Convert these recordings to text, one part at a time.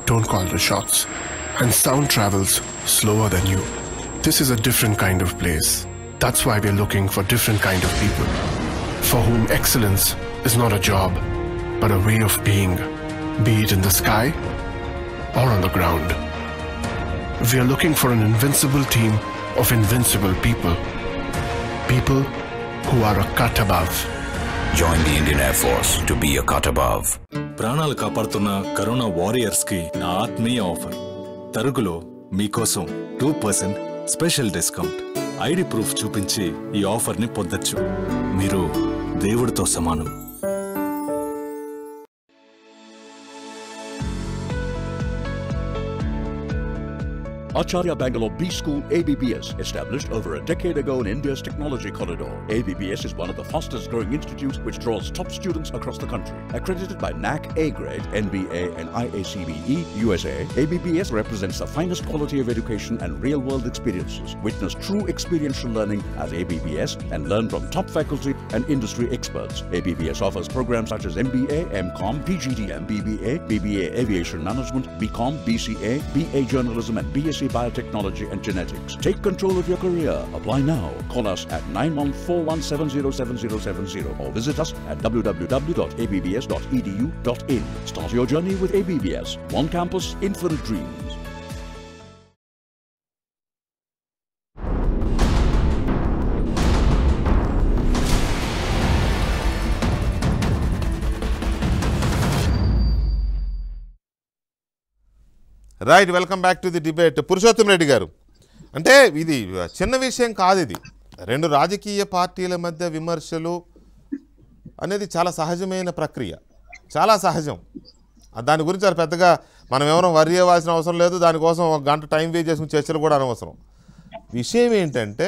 don't call the shots, and sound travels slower than you. This is a different kind of place. That's why we're looking for different kind of people, for whom excellence is not a job, but a way of being, be it in the sky or on the ground. We are looking for an invincible team of invincible people, people who are a cut above. Join the Indian Air Force to be a cut above. ప్రాణాలు కాపాడుతున్న corona warriors కి నా ఆత్మీయ offer తరుగులో మీకోసం two percent special discount ID proof చూపించి ఈ offer ని పొందొచ్చు మీరు దేవుడితో సమానం Acharya Bangalore B School ABBS, established over a decade ago in India's technology corridor. ABBS is one of the fastest growing institutes which draws top students across the country. Accredited by NAC A grade, NBA, and IACBE USA, ABBS represents the finest quality of education and real world experiences. Witness true experiential learning at ABBS and learn from top faculty and industry experts. ABBS offers programs such as MBA, MCOM, PGDM, BBA, BBA Aviation Management, BCom, BCA, BA Journalism, and BSc Biotechnology and Genetics. Take control of your career. Apply now. Call us at 9141707070 or visit us at www.abbs.edu.in. Start your journey with ABBS. One campus, infinite dreams. Right welcome back to the debate Purushottam Reddy garu అంటే ఇది చిన్న విషయం కాదు ఇది రెండు రాజకీయ పార్టీల మధ్య విమర్శలు అనేది చాలా సహజమైన ప్రక్రియ చాలా సహజం ఆ దాని గురించి అది పెద్దగా మనం ఎవరో వరి అవ్వాల్సిన అవసరం లేదు దానికోసం ఒక గంట టైం వేస్ట్ చేసుకుని చర్చలు కూడా అనవసరం విషయం ఏంటంటే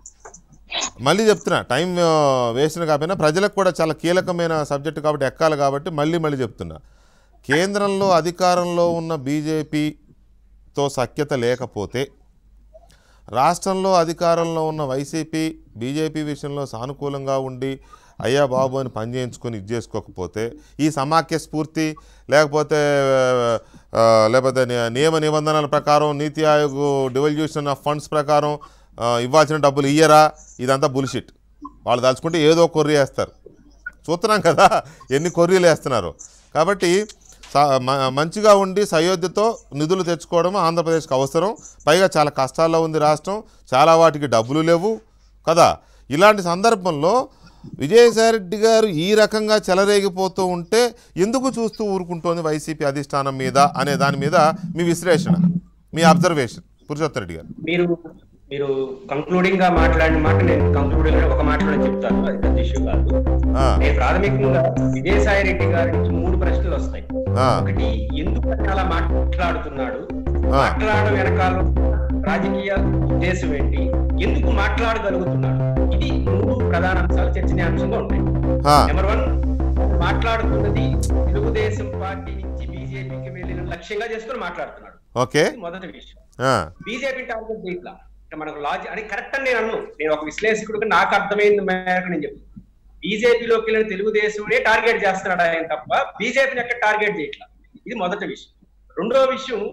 మళ్ళీ చెప్తున్నా టైం వేస్ట్ కాకపోయినా ప్రజలకు కూడా చాలా కీలకమైన సబ్జెక్టు కాబట్టి ఎక్కాలి కాబట్టి మళ్ళీ మళ్ళీ చెప్తున్నా కేంద్రంలో అధికారంలో ఉన్న బీజేపీతో సఖ్యత లేకపోతే రాష్ట్రంలో అధికారంలో ఉన్న వైసీపీ బీజేపీ విషయంలో సానుకూలంగా ఉండి అయ్యా బాబు అని పని చేయించుకొని ఇది చేసుకోకపోతే ఈ సమాఖ్య స్ఫూర్తి లేకపోతే ఆ, లేకపోతే ని- నియమ నిబంధనల ప్రకారం నీతి ఆయోగ్ డివల్యూషన్ ఆఫ్ ఫండ్స్ ప్రకారం ఆ, ఇవ్వాల్సిన డబ్బులు ఇయ్యరా ఇదంతా బుల్షిట్ వాళ్ళు తలుచుకుంటే ఏదో కొర్రీ వేస్తారు చూస్తున్నాం కదా ఎన్ని కొర్రీలు వేస్తున్నారు కాబట్టి స- మ- మంచిగా ఉండి సయోధ్యతో నిధులు తెచ్చుకోవడం ఆంధ్రప్రదేశ్కి అవసరం పైగా చాలా కష్టాల్లో ఉంది రాష్ట్రం చాలా వాటికి డబ్బులు లేవు కదా ఇలాంటి సందర్భంలో విజయసాయిరెడ్డి గారు ఈ రకంగా చెలరేగిపోతూ ఉంటే ఎందుకు చూస్తూ ఊరుకుంటోంది వైసీపీ అధిష్టానం మీద అనే దాని మీద మీ విశ్లేషణ మీ అబ్జర్వేషన్ పురుషోత్తమ రెడ్డి గారు మీరు మీరు కంక్లూడింగ్ గా మాట్లాడిన మాట నేను కంక్లూడింగ్ గా ఒక మాటలో చెప్తాను అది పెద్ద ఇష్యూ కాదు ఆ, నేను ప్రాథమికంగా విజయసాయి రెడ్డి గారి నుంచి మూడు ప్రశ్నలు వస్తాయి ఆ, ఒకటి ఎందుకు ఆయన అలా మాట్లాడుతున్నాడు ఆ. మాట్లాడడం వెనకాల రాజకీయ ఉద్దేశం ఏంటి ఎందుకు మాట్లాడగలుగుతున్నాడు ఇది మూడు ప్రధాన అంశాలు చర్చనీయాంశంగా ఉంటాయి ఆ, నెంబర్ వన్ మాట్లాడుతున్నది తెలుగుదేశం పార్టీ నుంచి బీజేపీకి వెళ్ళిన లక్ష్యంగా చేసుకుని మాట్లాడుతున్నాడు ఓకే ఇది మొదటి విషయం ఆ, బీజేపీ టార్గెట్ చేయట్లా అంటే మనకు లాజి అని కరెక్ట్ అని నేను అన్ను నేను ఒక విశ్లేషకుడిగా నాకు అర్థమైంది మేరకు నేను చెప్తాను బీజేపీలోకి వెళ్ళిన తెలుగుదేశంనే టార్గెట్ చేస్తున్నాడు ఆయన తప్ప బీజేపీని ఎక్కడ టార్గెట్ చేయట్లా ఇది మొదటి విషయం రెండో విషయం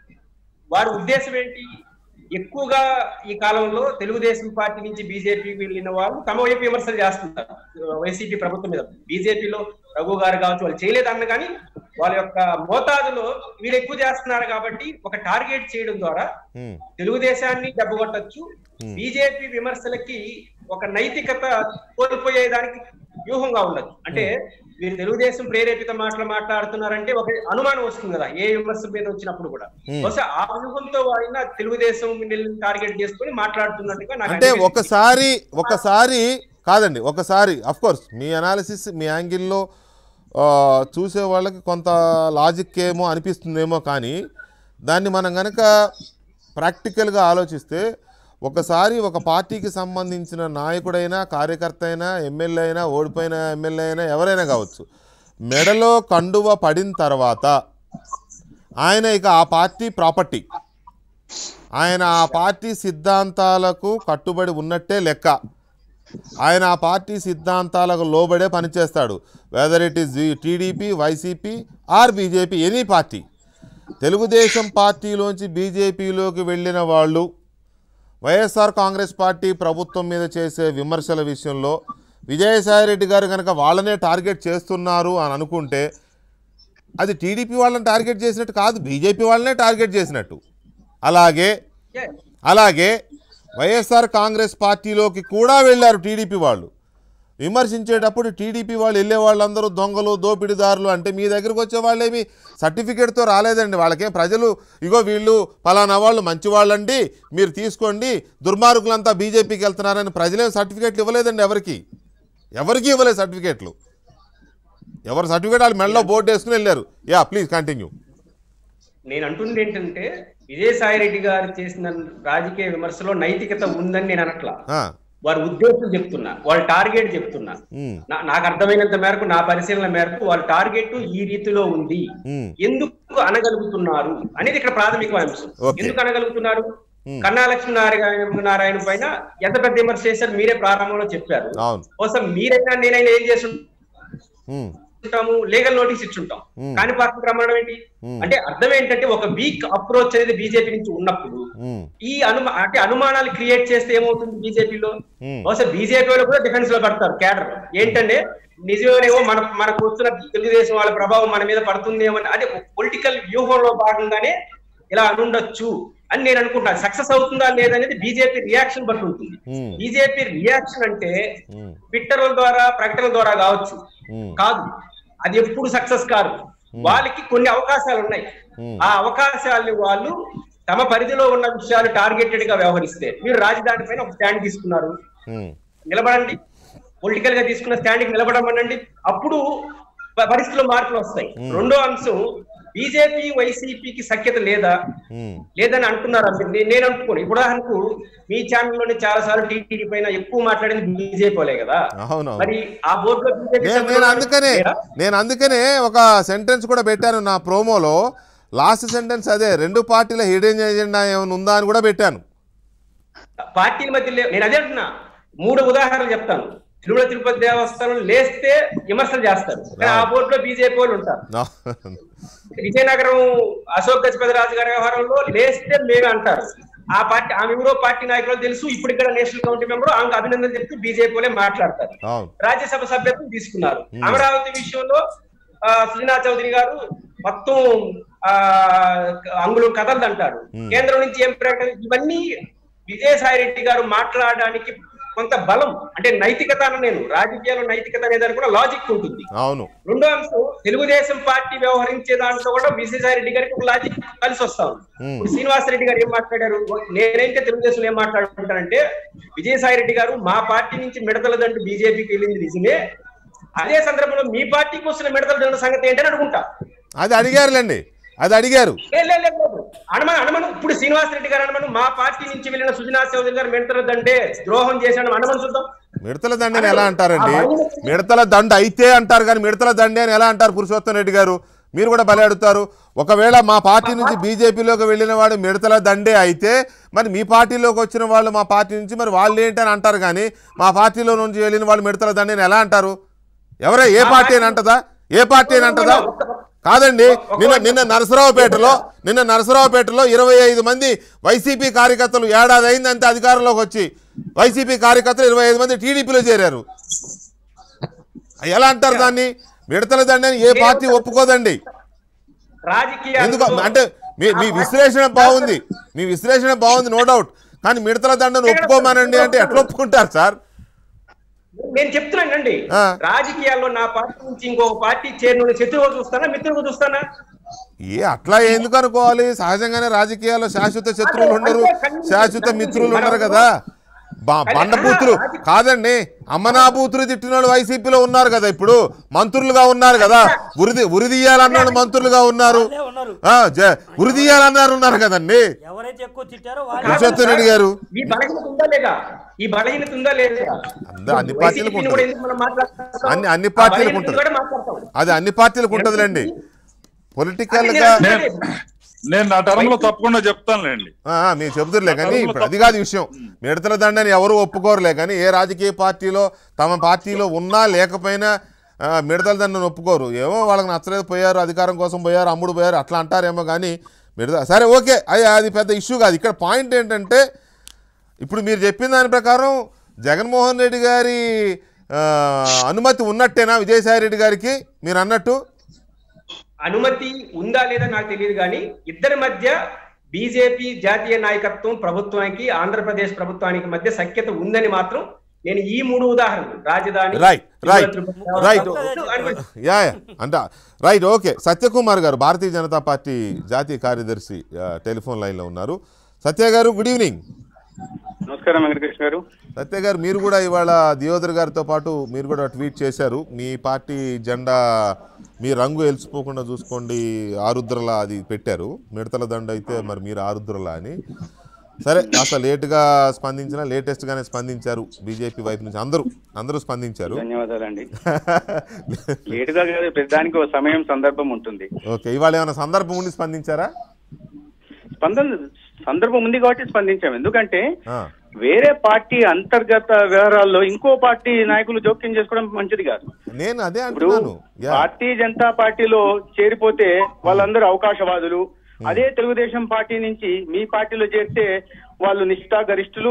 వారి ఉద్దేశం ఏంటి ఎక్కువగా ఈ కాలంలో తెలుగుదేశం పార్టీ నుంచి బీజేపీకి వెళ్ళిన వాళ్ళు తమ వైపు విమర్శలు చేస్తున్నారు వైసీపీ ప్రభుత్వం మీద బీజేపీలో రఘు గారు కావచ్చు వాళ్ళు చేయలేదన్న కానీ వాళ్ళ యొక్క మోతాదులో వీళ్ళు ఎక్కువ చేస్తున్నారు కాబట్టి ఒక టార్గెట్ చేయడం ద్వారా ఉమ్, తెలుగుదేశాన్ని దెబ్బకొట్టచ్చు Hmm. బీజేపీ విమర్శలకి ఒక నైతికత కోల్పోయేదానికి వ్యూహంగా ఉండదు అంటే మీరు తెలుగుదేశం ప్రేరేపిత మాటలు మాట్లాడుతున్నారంటే ఒక అనుమానం వస్తుంది కదా ఏ విమర్శ మీద వచ్చినప్పుడు కూడా Hmm. బహుశా ఆ వ్యూహంతో ఆయన తెలుగుదేశం టార్గెట్ చేసుకొని మాట్లాడుతున్నట్టుగా నాకు అంటే అనిపిస్తుంది. ఒకసారి ఒకసారి కాదండి ఒకసారి అఫ్ కోర్స్ మీ అనాలిసిస్ మీ యాంగిల్లో ఆ, చూసే వాళ్ళకి కొంత లాజిక్ ఏమో అనిపిస్తుందేమో కానీ దాన్ని మనం కనుక ప్రాక్టికల్గా ఆలోచిస్తే ఒకసారి ఒక పార్టీకి సంబంధించిన నాయకుడైనా కార్యకర్త అయినా ఎమ్మెల్యే అయినా ఓడిపోయిన ఎమ్మెల్యే అయినా ఎవరైనా కావచ్చు మెడలో కండువ పడిన తర్వాత ఆయన ఇక ఆ పార్టీ ప్రాపర్టీ ఆయన ఆ పార్టీ సిద్ధాంతాలకు కట్టుబడి ఉన్నట్టే లెక్క ఆయన ఆ పార్టీ సిద్ధాంతాలకు లోబడే పనిచేస్తాడు whether it is TDP YCP or BJP any party Telugu Desam పార్టీలోంచి బీజేపీలోకి వెళ్ళిన వాళ్ళు వైఎస్ఆర్ కాంగ్రెస్ పార్టీ ప్రభుత్వం మీద చేసే విమర్శల విషయంలో విజయసాయిరెడ్డి గారు కనుక వాళ్ళనే టార్గెట్ చేస్తున్నారు అని అనుకుంటే అది టీడీపీ వాళ్ళని టార్గెట్ చేసినట్టు కాదు బీజేపీ వాళ్ళనే టార్గెట్ చేసినట్టు అలాగే Yes. అలాగే వైఎస్ఆర్ కాంగ్రెస్ పార్టీలోకి కూడా వెళ్ళారు టీడీపీ వాళ్ళు విమర్శించేటప్పుడు టీడీపీ వాళ్ళు వెళ్ళే వాళ్ళందరూ దొంగలు దోపిడీదారులు అంటే మీ దగ్గరకు వచ్చే వాళ్ళేమి సర్టిఫికేట్తో రాలేదండి వాళ్ళకేం ప్రజలు ఇగో వీళ్ళు పలానా వాళ్ళు మంచి వాళ్ళండి మీరు తీసుకోండి దుర్మార్గులంతా బీజేపీకి వెళ్తున్నారని ప్రజలేం సర్టిఫికేట్లు ఇవ్వలేదండి ఎవరికి ఎవరికి ఇవ్వలేదు సర్టిఫికేట్లు ఎవరు సర్టిఫికేట్ వాళ్ళు మెడలో బోర్డు వేసుకుని వెళ్ళారు యా ప్లీజ్ కంటిన్యూ నేను అంటుంది ఏంటంటే విజయసాయి రెడ్డి గారు చేసిన రాజకీయ విమర్శలో నైతికత ఉందని నేను అనట్లా వారి ఉద్దేశం చెప్తున్నా వాళ్ళ టార్గెట్ చెప్తున్నా నా- నాకు అర్థమైనంత మేరకు నా పరిశీలన మేరకు వాళ్ళ టార్గెట్ ఈ రీతిలో ఉంది మ్మ్. ఎందుకు అనగలుగుతున్నారు అనేది ఇక్కడ ప్రాథమిక అంశం Okay. ఎందుకు అనగలుగుతున్నారు కన్నా లక్ష్మీనారాయణ నారాయణ పైన ఎంత పెద్ద విమర్శ చేశారు మీరే ప్రారంభంలో చెప్పారు అవును కోసం మీరైనా నేనైనా ఏం చేసి ఉమ్, ఉంటాము లీగల్ నోటీస్ ఇచ్చుంటాం కానీ పార్టీ రమ్మడం ఏంటి అంటే అర్థం ఏంటంటే ఒక వీక్ అప్రోచ్ అనేది బీజేపీ నుంచి ఉన్నప్పుడు ఉమ్, ఈ అనుమా అంటే అనుమానాలు క్రియేట్ చేస్తే ఏమవుతుంది బీజేపీలో Hmm. బహుశా బీజేపీలో కూడా డిఫెన్స్ లో పడతారు క్యాడర్ ఏంటంటే నిజమేమో మన మనకు వస్తున్న తెలుగుదేశం వాళ్ళ ప్రభావం మన మీద పడుతుందేమో అని అంటే పొలిటికల్ వ్యూహంలో భాగంగానే ఇలా అనుండొచ్చు అని నేను అనుకుంటున్నాను సక్సెస్ అవుతుందా లేదనేది బీజేపీ రియాక్షన్ బట్టి ఉంటుంది Hmm. బీజేపీ రియాక్షన్ అంటే Hmm. ట్విట్టర్ల ద్వారా ప్రకటనల ద్వారా కావచ్చు Hmm. కాదు అది ఎప్పుడు సక్సెస్ కాదు వాళ్ళకి కొన్ని అవకాశాలు ఉన్నాయి Hmm. ఆ అవకాశాలని వాళ్ళు తమ పరిధిలో ఉన్న విషయాలు టార్గెటెడ్ గా వ్యవహరిస్తే మీరు రాజధాని పైన ఒక స్టాండ్ తీసుకున్నారు ఉమ్, నిలబడండి పొలిటికల్ గా తీసుకున్న స్టాండ్ నిలబడమనండి అప్పుడు ప- పరిస్థితుల్లో మార్పులు వస్తాయి రెండో అంశం బీజేపీ వైసీపీకి సఖ్యత లేదా ఉమ్, లేదని అంటున్నారు అంతే. నే- నేను అనుకోను ఇప్పుడు ఉదాహరణకు మీ ఛానల్లోనే చాలా సార్లు టీటీడీ పైన ఎక్కువ మాట్లాడింది బీజేపీ వాళ్ళే కదా అవునవును. మరి ఆ బోర్డులో బీజేపీ నేను సభ్యులు నేను అందుకనే లేరా? నేను అందుకనే ఒక సెంటెన్స్ కూడా పెట్టాను నా ప్రోమోలో లాస్ట్ సెంటెన్స్ అదే రెండు పార్టీల హిడెన్ ఎజెండా ఏమైనా ఉందా అని కూడా పెట్టాను పార్టీల మధ్య లే- నేను అదే అంటున్నా మూడు ఉదాహరణలు చెప్తాను తిరుమల తిరుపతి దేవస్థానం లేస్తే విమర్శలు చేస్తారు కానీ ఆ బోర్డులో బీజేపీ వాళ్ళు ఉంటారు నా- విజయనగరం అశోక్ గజపతి రాజు గారి వ్యవహారంలో లేస్తే మేమే అంటారు ఆ పార్టీ ఆమె ఎవరో పార్టీ నాయకులు తెలుసు ఇప్పుడు ఇక్కడ నేషనల్ కమిటీ మెంబర్ ఆమెకు అభినందన చెప్తూ బీజేపీ వాళ్ళే మాట్లాడతారు అవును రాజ్యసభ సభ్యత్వం తీసుకున్నారు అమరావతి విషయంలో ఆ, సుజనా చౌదరి గారు మొత్తం ఆ అంగుళం కథలు అంటారు కేంద్రం నుంచి ఏం ప్రకటన ఇవన్నీ విజయసాయి రెడ్డి గారు మాట్లాడడానికి కొంత బలం అంటే నైతికత అన్న నేను రాజకీయాల్లో నైతికత అనేది కూడా లాజిక్ ఉంటుంది అవును రెండో అంశం తెలుగుదేశం పార్టీ వ్యవహరించే దాంట్లో కూడా విజయసాయి రెడ్డి గారికి ఒక లాజిక్ కలిసి వస్తా ఉంది ఇప్పుడు శ్రీనివాస్ రెడ్డి గారు ఏం మాట్లాడారు నేనైతే తెలుగుదేశం ఏం మాట్లాడుకుంటానంటే విజయసాయి రెడ్డి గారు మా పార్టీ నుంచి మిడతల దండు బీజేపీకి వెళ్ళింది నిజమే అదే సందర్భంలో మీ పార్టీకి వస్తున్న మిడతల దండు సంగతి ఏంటని అడుగుంటా అది అడిగారులేండి అది అడిగారు ఏ, లేదు, లేదు, లేదు. అనుమానం అనుమానం ఇప్పుడు శ్రీనివాస్ రెడ్డి గారు అనుమానం మా పార్టీ నుంచి వెళ్ళిన సుజనా చౌదరి గారు మిడతల దండే ద్రోహం చేశాడు అనుమానం చూద్దాం మిడతల దండ అని ఎలా అంటారండి మిడతల దండ అయితే అంటారు కానీ మిడతల దండే అని ఎలా అంటారు పురుషోత్తం రెడ్డి గారు మీరు కూడా బలి అడుగుతారు ఒకవేళ మా పార్టీ నుంచి బీజేపీలోకి వెళ్ళిన వాడు మిడతల దండే అయితే మరి మీ పార్టీలోకి వచ్చిన వాళ్ళు మా పార్టీ నుంచి మరి వాళ్ళు ఏంటి అని అంటారు కానీ మా పార్టీలో నుంచి వెళ్ళిన వాళ్ళు మిడతల దండే అని ఎలా అంటారు ఎవరే ఏ పార్టీ అని అంటదా ఏ పార్టీ అని అంటదా కాదండి నిన్న నిన్న నరసరావుపేటలో నిన్న నరసరావుపేటలో ఇరవై ఐదు మంది వైసీపీ కార్యకర్తలు ఏడాది అయిందంటే అధికారంలోకి వచ్చి వైసీపీ కార్యకర్తలు ఇరవై ఐదు మంది టీడీపీలో చేరారు ఎలా అంటారు దాన్ని మిడతల దండి అని ఏ పార్టీ ఒప్పుకోదండి రాజకీయ ఎందుకు అంటే మీ మీ విశ్లేషణ బాగుంది మీ విశ్లేషణ బాగుంది నో డౌట్ కానీ మిడతల దండను ఒప్పుకోమానండి అంటే ఎట్లా ఒప్పుకుంటారు సార్ నేను చెప్తున్నానండి ఆ. రాజకీయాల్లో నా పార్టీ నుంచి ఇంకొక పార్టీ చేరిన శత్రువుగా చూస్తానా మిత్రువుగా చూస్తానా ఏ అట్లా ఎందుకు అనుకోవాలి సహజంగానే రాజకీయాల్లో శాశ్వత శత్రువులు ఉండరు శాశ్వత మిత్రులు ఉండరు కదా బా బండబూతులు కాదండి అమ్మనాబూతులు తిట్టిన వాళ్ళు వైసీపీలో ఉన్నారు కదా ఇప్పుడు మంత్రులుగా ఉన్నారు కదా ఉరిది ఉరిదీయాలన్న వాళ్ళు మంత్రులుగా ఉన్నారు వాళ్ళే ఉన్నారు ఆ, జ- ఉరిదీయాలన్నారు ఉన్నారు కదండి ఎవరైతే ఎక్కువ తిట్టారో వాళ్ళు పురుషోత్తం రెడ్డి గారు ఈ బలహీనత ఉందా లేదా ఈ బలహీనత ఉందా లేదా అంద- అన్ని పార్టీలకు వైసీపీని ఉంటుంది. కూడా ఎందుకు మనం మాట్లాడతాం? అన్ని- అన్ని ఆ పార్టీలకు బలహీనతని ఉంటుంది. కూడా మాట్లాడతాం. అది అన్ని పార్టీలకు ఉంటుందిలేండి పొలిటికల్ గా నేను- నేను నా టర్మ్ లో తప్పకుండా చెప్తానులేండి ఆ, ఆ, మీరు చెబుతురులే కానీ ఇప్పుడు అది కాదు విషయం మిడతల దండని ఎవరు ఒప్పుకోరులే కానీ ఏ రాజకీయ పార్టీలో తమ పార్టీలో ఉన్నా లేకపోయినా ఆ, మిడతల దండను ఒప్పుకోరు ఏమో వాళ్ళకి నచ్చలేదు పోయారు అధికారం కోసం పోయారు అమ్ముడు పోయారు అట్లా అంటారేమో కానీ మిడత సరే ఓకే అది అది పెద్ద ఇష్యూ కాదు ఇక్కడ పాయింట్ ఏంటంటే ఇప్పుడు మీరు చెప్పిన దాని ప్రకారం జగన్మోహన్ రెడ్డి గారి ఆ, అనుమతి ఉన్నట్టేనా విజయసాయి రెడ్డి గారికి మీరు అన్నట్టు అనుమతి ఉందా లేదా నాకు తెలియదు కానీ ఇద్దరి మధ్య బీజేపీ జాతీయ నాయకత్వం ప్రభుత్వానికి ఆంధ్రప్రదేశ్ ప్రభుత్వానికి మధ్య సఖ్యత ఉందని మాత్రం నేను ఈ మూడు ఉదాహరణలు రాజధాని రైట్ రైట్ తిరుపతి, రైట్ అని యా యా అంట right okay Satyakumar garu Bharatiya Janata party జాతీయ కార్యదర్శి ఆ, టెలిఫోన్ లైన్లో ఉన్నారు సత్య గారు గుడ్ ఈవినింగ్ నమస్కారం వెంకటకృష్ణ గారు సత్య గారు మీరు కూడా ఇవాళ దియోదర్ గారితో పాటు మీరు కూడా ట్వీట్ చేశారు మీ పార్టీ జెండా మీ రంగు ఎలిసిపోకుండా చూసుకోండి ఆరుద్రల అది పెట్టారు మిడతల దండ అయితే మరి మీరు ఆరుద్రల అని సరే కాస్త లేటుగా స్పందించిన లేటెస్ట్గానే స్పందించారు బీజేపీ వైపు నుంచి అందరూ అందరూ స్పందించారు ధన్యవాదాలండి లేటుగా కాదు ప్రతిదానికి ఒక సమయం సందర్భం ఉంటుంది ఓకే ఇవాళ ఏమైనా సందర్భం ఉండి స్పందించారా స్పందన సందర్భం ఉంది కాబట్టి స్పందించాం ఎందుకంటే ఆ, వేరే పార్టీ అంతర్గత వ్యవహారాల్లో ఇంకో పార్టీ నాయకులు జోక్యం చేసుకోవడం మంచిది కాదు నేను అదే ఇప్పుడు అంటున్నాను యా భారతీయ జనతా పార్టీలో చేరిపోతే వాళ్ళందరూ అవకాశవాదులు అదే తెలుగుదేశం పార్టీ నుంచి మీ పార్టీలో చేరితే వాళ్ళు నిష్ఠా గరిష్ఠులు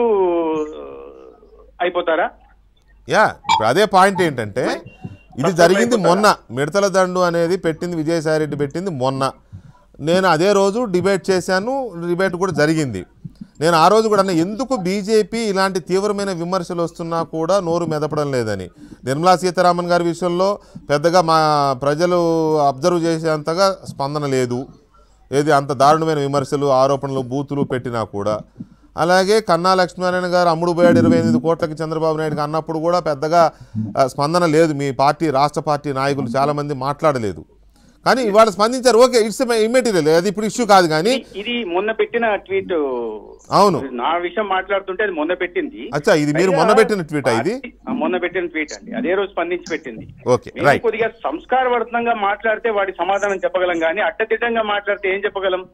అయిపోతారా యా ఇప్పుడు అదే పాయింట్ ఏంటంటే ఇది జరిగింది మొన్న మిడతల దండు అనేది పెట్టింది విజయసాయి రెడ్డి పెట్టింది మొన్న నేను అదే రోజు డిబేట్ చేశాను డిబేట్ కూడా జరిగింది నేను ఆ రోజు కూడా అన్నా, ఎందుకు బీజేపీ ఇలాంటి తీవ్రమైన విమర్శలు వస్తున్నా కూడా నోరు మెదపడం లేదని నిర్మలా సీతారామన్ గారి విషయంలో పెద్దగా మా ప్రజలు అబ్జర్వ్ చేసేంతగా స్పందన లేదు ఏది అంత దారుణమైన విమర్శలు ఆరోపణలు బూతులు పెట్టినా కూడా అలాగే కన్నా లక్ష్మీనారాయణ గారు అమ్ముడు పోయాడు ఇరవై ఎనిమిది కోట్లకి చంద్రబాబు నాయుడుకి అన్నప్పుడు కూడా పెద్దగా ఆ, స్పందన లేదు మీ పార్టీ రాష్ట్ర పార్టీ నాయకులు చాలామంది మాట్లాడలేదు కానీ ఇవాళ స్పందించారు ఓకే ఇట్స్ ఇమ్మెటీరియల్ అది ఇప్పుడు ఇష్యూ కాదు కానీ ఇది మొన్న పెట్టిన ట్వీట్ అవును నా విషయం మాట్లాడుతుంటే అది మొన్న పెట్టింది అచ్చా ఇది మీరు మొన్న పెట్టిన ట్వీట్ ఇది ఆ, మొన్న పెట్టిన ట్వీట్ అండి అదే రోజు స్పందించి పెట్టింది ఓకే మేము రైట్ కొద్దిగా సంస్కారవర్తంగా మాట్లాడితే వాడి సమాధానం చెప్పగలం కానీ అడ్డదిడ్డంగా మాట్లాడితే ఏం చెప్పగలం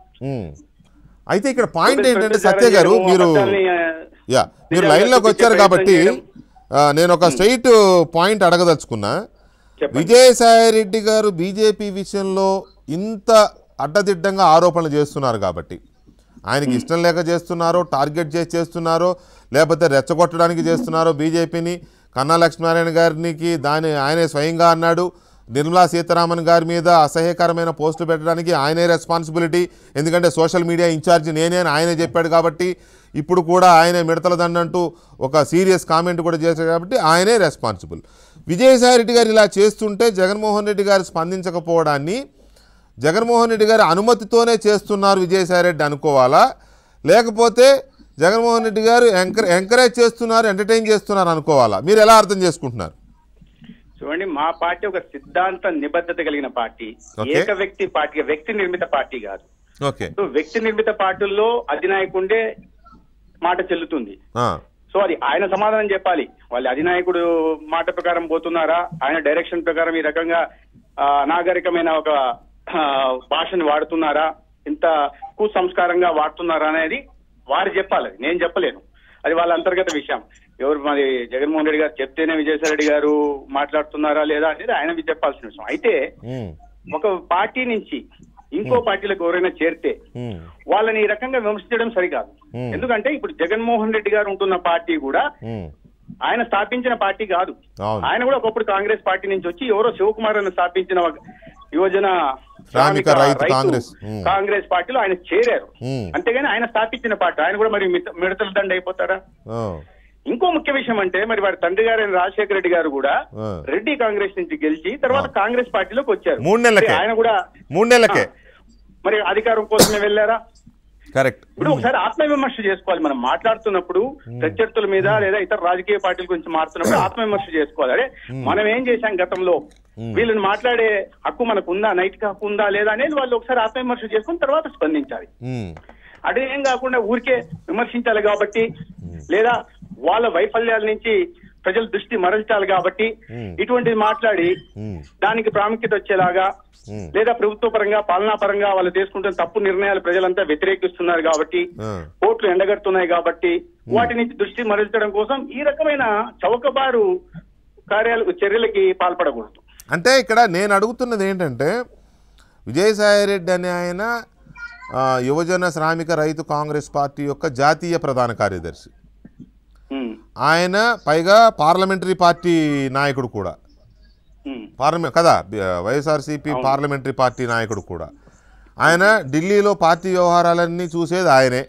అయితే ఇక్కడ పాయింట్ ఏంటంటే ప్రచారం సత్య గారు చేయడము, మీరు అబద్ధాల్ని, ఆ, యా మీరు నిజాలుగా లైన్లోకి చూపించే వచ్చారు ప్రయత్నం కాబట్టి చేయడం. ఆ, నేను ఒక స్ట్రైట్ పాయింట్ అడగదలుచుకున్నా చెప్పండి. విజయసాయి రెడ్డి గారు బీజేపీ విషయంలో ఇంత అడ్డదిడ్డంగా ఆరోపణలు చేస్తున్నారు కాబట్టి ఆయనకి ఇష్టం లేక చేస్తున్నారో టార్గెట్ చేసి చేస్తున్నారో లేకపోతే రెచ్చగొట్టడానికి చేస్తున్నారో బీజేపీని కన్నా లక్ష్మీనారాయణ గారికి దాని ఆయనే స్వయంగా అన్నాడు నిర్మలా సీతారామన్ గారి మీద అసహ్యకరమైన పోస్టులు పెట్టడానికి ఆయనే రెస్పాన్సిబిలిటీ ఎందుకంటే సోషల్ మీడియా ఇన్ఛార్జ్ నేనే అని ఆయనే చెప్పాడు కాబట్టి ఇప్పుడు కూడా ఆయనే మిడతల దండంటూ ఒక సీరియస్ కామెంట్ కూడా చేశారు కాబట్టి ఆయనే రెస్పాన్సిబుల్ విజయసాయి రెడ్డి గారు ఇలా చేస్తుంటే జగన్మోహన్ రెడ్డి గారు స్పందించకపోవడాన్ని జగన్మోహన్ రెడ్డి గారి అనుమతితోనే చేస్తున్నారు విజయసాయి రెడ్డి అనుకోవాలా లేకపోతే జగన్మోహన్ రెడ్డి గారు ఎంకరే ఎంకరేజ్ చేస్తున్నారు ఎంటర్టైన్ చేస్తున్నారు అనుకోవాలా మీరు ఎలా అర్థం చేసుకుంటున్నారు చూడండి మా పార్టీ ఒక సిద్ధాంత నిబద్ధత కలిగిన పార్టీ Okay. ఏక వ్యక్తి పార్టీ వ్యక్తి నిర్మిత పార్టీ కాదు ఓకే సో వ్యక్తి నిర్మిత పార్టీల్లో అధినాయకుండే మాట చెల్లుతుంది ఆ, సో అది ఆయన సమాధానం చెప్పాలి వాళ్ళ అధినాయకుడు మాట ప్రకారం పోతున్నారా ఆయన డైరెక్షన్ ప్రకారం ఈ రకంగా ఆ, అనాగరికమైన ఒక ఆ, భాషని వాడుతున్నారా ఇంత కుసంస్కారంగా వాడుతున్నారా అనేది వారు చెప్పాలి అది. నేను చెప్పలేను అది వాళ్ళ అంతర్గత విషయం ఎవరు మరి జగన్మోహన్ రెడ్డి గారు చెప్తేనే విజయసాయి రెడ్డి గారు మాట్లాడుతున్నారా లేదా అనేది ఆయన చెప్పాల్సిన విషయం అయితే ఉమ్, ఒక పార్టీ నుంచి ఇంకో పార్టీలకు ఎవరైనా చేరితే ఉమ్, వాళ్ళని ఈ రకంగా విమర్శించడం సరికాదు Hmm. ఎందుకంటే ఇప్పుడు జగన్మోహన్ రెడ్డి గారు ఉంటున్న పార్టీ కూడా ఉమ్, ఆయన స్థాపించిన పార్టీ కాదు అవును. ఆయన కూడా ఒకప్పుడు కాంగ్రెస్ పార్టీ నుంచి వచ్చి ఎవరో శివకుమార్ అని స్థాపించిన ఒక యువజన శ్రామిక రైతు కాంగ్రెస్. Hmm. కాంగ్రెస్ పార్టీలో ఆయన చేరారు Hmm. అంతేగాని ఆయన స్థాపించిన పార్టీ ఆయన కూడా మరి మిత- మిడతల దండ అయిపోతారా ఆ, ఇంకో ముఖ్య విషయం అంటే మరి వారి తండ్రి గారు అయిన రాజశేఖర రెడ్డి గారు కూడా ఆ. రెడ్డి కాంగ్రెస్ నుంచి గెలిచి తర్వాత కాంగ్రెస్ పార్టీలోకి వచ్చారు మూడు నెలలకే. మరి ఆయన కూడా మూడు నెలలకే ఆ, మరి అధికారం కోసమే వెళ్ళారా కరెక్ట్ ఇప్పుడు ఒకసారి ఆత్మవిమర్శ చేసుకోవాలి మనం మాట్లాడుతున్నప్పుడు ప్రత్యర్థుల మీద లేదా ఇతర రాజకీయ పార్టీల గురించి మాట్లాడుతున్నప్పుడు ఆత్మవిమర్శ చేసుకోవాలి అరే మనం ఏం చేశాం గతంలో వీళ్ళని మాట్లాడే హక్కు మనకు ఉందా నైతిక హక్కు ఉందా లేదా అనేది వాళ్ళు ఒకసారి ఆత్మవిమర్శ చేసుకుని తర్వాత స్పందించాలి ఉమ్, అదే ఏం కాకుండా ఊరికే విమర్శించాలి కాబట్టి లేదా వాళ్ళ వైఫల్యాల నుంచి ప్రజల దృష్టి మరల్చాలి కాబట్టి ఇటువంటిది మాట్లాడి ఉమ్, దానికి ప్రాముఖ్యత వచ్చేలాగా Hmm. లేదా ప్రభుత్వ పరంగా పాలనా పరంగా వాళ్ళు తీసుకుంటున్న తప్పు నిర్ణయాలు ప్రజలంతా వ్యతిరేకిస్తున్నారు కాబట్టి ఆ. కోర్టులు ఎండగడుతున్నాయి కాబట్టి వాటి నుంచి దృష్టి మరల్చడం కోసం ఈ రకమైన చౌకబారు కార్యాలు చర్యలకి పాల్పడకూడదు అంటే ఇక్కడ నేను అడుగుతున్నది ఏంటంటే విజయసాయిరెడ్డి అనే ఆయన ఆ, యువజన శ్రామిక రైతు కాంగ్రెస్ పార్టీ యొక్క జాతీయ ప్రధాన కార్యదర్శి ఉమ్, ఆయన పైగా పార్లమెంటరీ పార్టీ నాయకుడు కూడా ఉమ్, పార్లమెంట్ కదా బి- వైఎస్ఆర్సీపీ పార్లమెంటరీ పార్టీ నాయకుడు కూడా ఆయన ఢిల్లీలో పార్టీ వ్యవహారాలన్నీ చూసేది ఆయనే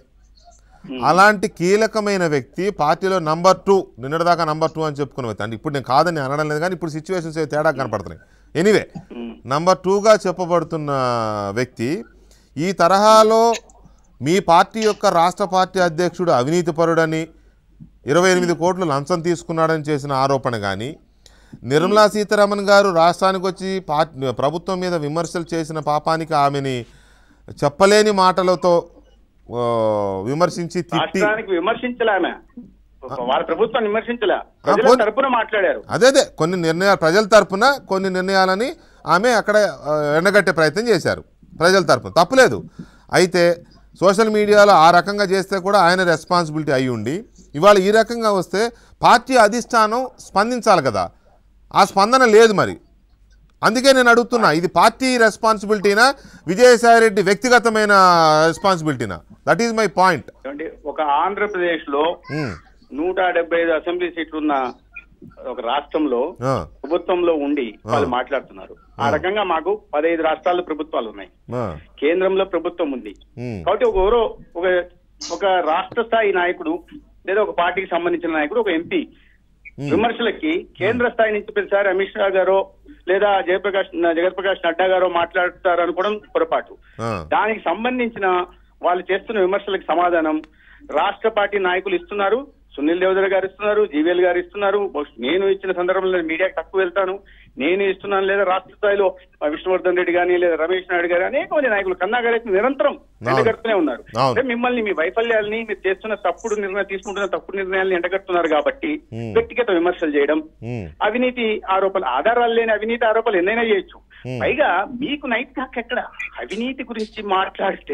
అలాంటి కీలకమైన వ్యక్తి పార్టీలో నంబర్ టూ నిన్నటిదాకా నంబర్ టూ అని చెప్పుకున్న వ్యక్తి అంటే ఇప్పుడు నేను కాదని అనడం లేదు కానీ ఇప్పుడు సిచ్యువేషన్స్ తేడా కనపడుతున్నాయి ఎనీవే నంబర్ టూగా చెప్పబడుతున్న వ్యక్తి ఈ తరహాలో మీ పార్టీ యొక్క రాష్ట్ర పార్టీ అధ్యక్షుడు అవినీతిపరుడని ఇరవై ఎనిమిది కోట్లు లంచం తీసుకున్నాడని చేసిన ఆరోపణ కానీ నిర్మలా సీతారామన్ గారు రాష్ట్రానికి వచ్చి పార్టీ ప్రభుత్వం మీద విమర్శలు చేసిన పాపానికి ఆమెని చెప్పలేని మాటలతో ఆ, విమర్శించి తిట్టి రాష్ట్రానికి విమర్శించలే ఆమె వాళ్ళ ప్రభుత్వం విమర్శించలే ప్రజల పోనీ- తరపున మాట్లాడారు అదే అదే కొన్ని నిర్ణయాలు ప్రజల తరపున కొన్ని నిర్ణయాలని ఆమె అక్కడ ఆ, ఎండగట్టే ప్రయత్నం చేశారు ప్రజల తరపున తప్పులేదు అయితే సోషల్ మీడియాలో ఆ రకంగా చేస్తే కూడా ఆయన రెస్పాన్సిబిలిటీ అయి ఉండి ఇవాళ ఈ రకంగా వస్తే పార్టీ అధిష్టానం స్పందించాలి కదా ఆ స్పందన లేదు మరి అందుకే నేను అడుగుతున్నా ఇది పార్టీ రెస్పాన్సిబిలిటీనా విజయసాయిరెడ్డి వ్యక్తిగతమైన రెస్పాన్సిబిలిటీనా దట్ ఈజ్ మై పాయింట్ ఏమండి ఒక ఆంధ్రప్రదేశ్ లో నూట డెబ్బై ఐదు అసెంబ్లీ సీట్లు ఉన్న ఒక రాష్ట్రంలో ప్రభుత్వంలో ఉండి వాళ్ళు మాట్లాడుతున్నారు ఆ రకంగా మాకు పదహైదు రాష్ట్రాల్లో ప్రభుత్వాలు ఉన్నాయి కేంద్రంలో ప్రభుత్వం ఉంది కాబట్టి ఒక ఎవరో ఒక ఒక రాష్ట్ర స్థాయి నాయకుడు లేదా ఒక పార్టీకి సంబంధించిన నాయకుడు ఒక ఎంపీ విమర్శలకి కేంద్ర స్థాయి నుంచి ప్రతిసారి అమిత్ షా గారో లేదా జయప్రకాష్ జగత్ప్రకాష్ నడ్డా గారో మాట్లాడతారు అనుకోవడం పొరపాటు దానికి సంబంధించిన వాళ్ళు చేస్తున్న విమర్శలకు సమాధానం రాష్ట్ర పార్టీ నాయకులు ఇస్తున్నారు సునీల్ దేవదర్ గారు ఇస్తున్నారు జీవీఎల్ గారు ఇస్తున్నారు బహుశా నేను ఇచ్చిన సందర్భంలో మీడియాకి తక్కువ వెళ్తాను నేను ఇస్తున్నాను లేదా రాష్ట్ర స్థాయిలో విష్ణువర్ధన్ రెడ్డి కానీ లేదా రమేష్ నాయుడు గారు అనేక మంది నాయకులు కన్నా గారు అయితే నిరంతరం ఎండగడుతూనే ఉన్నారు అవును. అంటే మిమ్మల్ని మీ వైఫల్యాలని మీరు చేస్తున్న తప్పుడు నిర్ణయం తీసుకుంటున్న తప్పుడు నిర్ణయాలను ఎండగడుతున్నారు కాబట్టి Hmm. వ్యక్తిగత విమర్శలు చేయడం అవినీతి ఆరోపణలు ఆధారాలు లేని అవినీతి ఆరోపణలు ఎన్నైనా చేయొచ్చు Hmm. పైగా మీకు నైట్ హక్కు ఎక్కడ అవినీతి గురించి మాట్లాడితే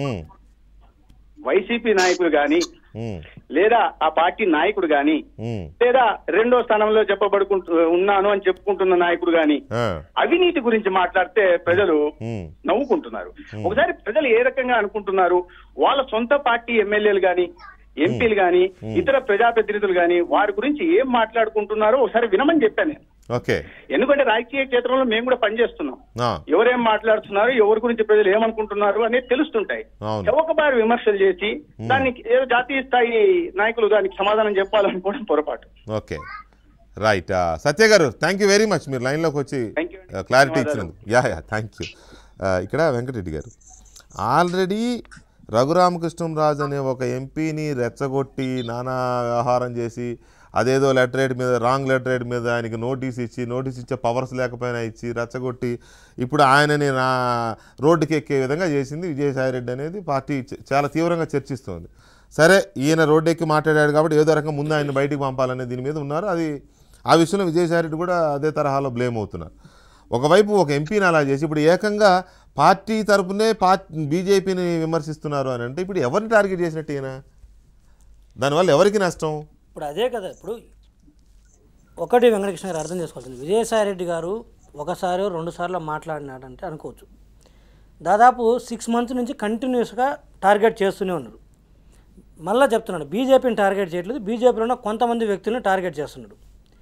వైసీపీ నాయకులు గాని లేదా ఆ పార్టీ నాయకుడు గాని లేదా రెండో స్థానంలో చెప్పబడుకుంటూ ఉన్నాను అని చెప్పుకుంటున్న నాయకుడు గాని అవినీతి గురించి మాట్లాడితే ప్రజలు నవ్వుకుంటున్నారు ఒకసారి ప్రజలు ఏ రకంగా అనుకుంటున్నారు వాళ్ళ సొంత పార్టీ ఎమ్మెల్యేలు గాని ఎంపీలు గాని ఇతర ప్రజాప్రతినిధులు గాని వారి గురించి ఏం మాట్లాడుకుంటున్నారో ఒకసారి వినమని చెప్పాను నేను ఓకే ఎందుకంటే రాజకీయ క్షేత్రంలో మేము కూడా పనిచేస్తున్నాం ఎవరేం మాట్లాడుతున్నారు ఎవరి గురించి ప్రజలు ఏమనుకుంటున్నారు అనేది తెలుస్తుంటాయి అవును. చౌకబారు విమర్శలు చేసి దానికి ఏదో జాతీయ స్థాయి నాయకులు దానికి సమాధానం చెప్పాలనుకోవడం పొరపాటు ఓకే రైట్ సత్య గారు థ్యాంక్ యూ వెరీ మచ్ మీరు లైన్లోకి వచ్చి క్లారిటీ ఇచ్చినందుకు యా యా థ్యాంక్ యూ ఇక్కడ వెంకటరెడ్డి గారు ఆల్రెడీ రఘురామకృష్ణంరాజు అనే ఒక ఎంపీని రెచ్చగొట్టి నానా వ్యవహారం చేసి అదేదో లెటరేట్ మీద రాంగ్ లెటరేట్ మీద ఆయనకి నోటీస్ ఇచ్చి నోటీస్ ఇచ్చే పవర్స్ లేకపోయినా ఇచ్చి రెచ్చగొట్టి ఇప్పుడు ఆయనని నా రోడ్డుకి ఎక్కే విధంగా చేసింది విజయసాయిరెడ్డి అనేది పార్టీ చ- చాలా తీవ్రంగా చర్చిస్తోంది సరే ఈయన రోడ్డు ఎక్కి మాట్లాడాడు కాబట్టి ఏదో రకంగా ముందు ఆయన బయటికి పంపాలనే దీని మీద ఉన్నారు అది ఆ విషయంలో విజయసాయిరెడ్డి కూడా అదే తరహాలో బ్లేమ్ అవుతున్నారు ఒకవైపు ఒక ఎంపీని అలా చేసి ఇప్పుడు ఏకంగా పార్టీ తరపునే పార్టీ బీజేపీని విమర్శిస్తున్నారు అని అంటే ఇప్పుడు ఎవరిని టార్గెట్ చేసినట్టు ఈయన దానివల్ల ఎవరికి నష్టం ఇప్పుడు అదే కదా ఇప్పుడు ఒకటి వెంకటకృష్ణ గారు అర్థం చేసుకోవాల్సింది విజయసాయిరెడ్డి గారు ఒకసారి రెండు సార్లు మాట్లాడినాడంటే అనుకోవచ్చు దాదాపు సిక్స్ మంత్స్ నుంచి కంటిన్యూస్గా టార్గెట్ చేస్తూనే ఉన్నారు మళ్ళీ చెప్తున్నాడు బీజేపీని టార్గెట్ చేయట్లేదు బీజేపీలో ఉన్న కొంతమంది వ్యక్తులను టార్గెట్ చేస్తున్నాడు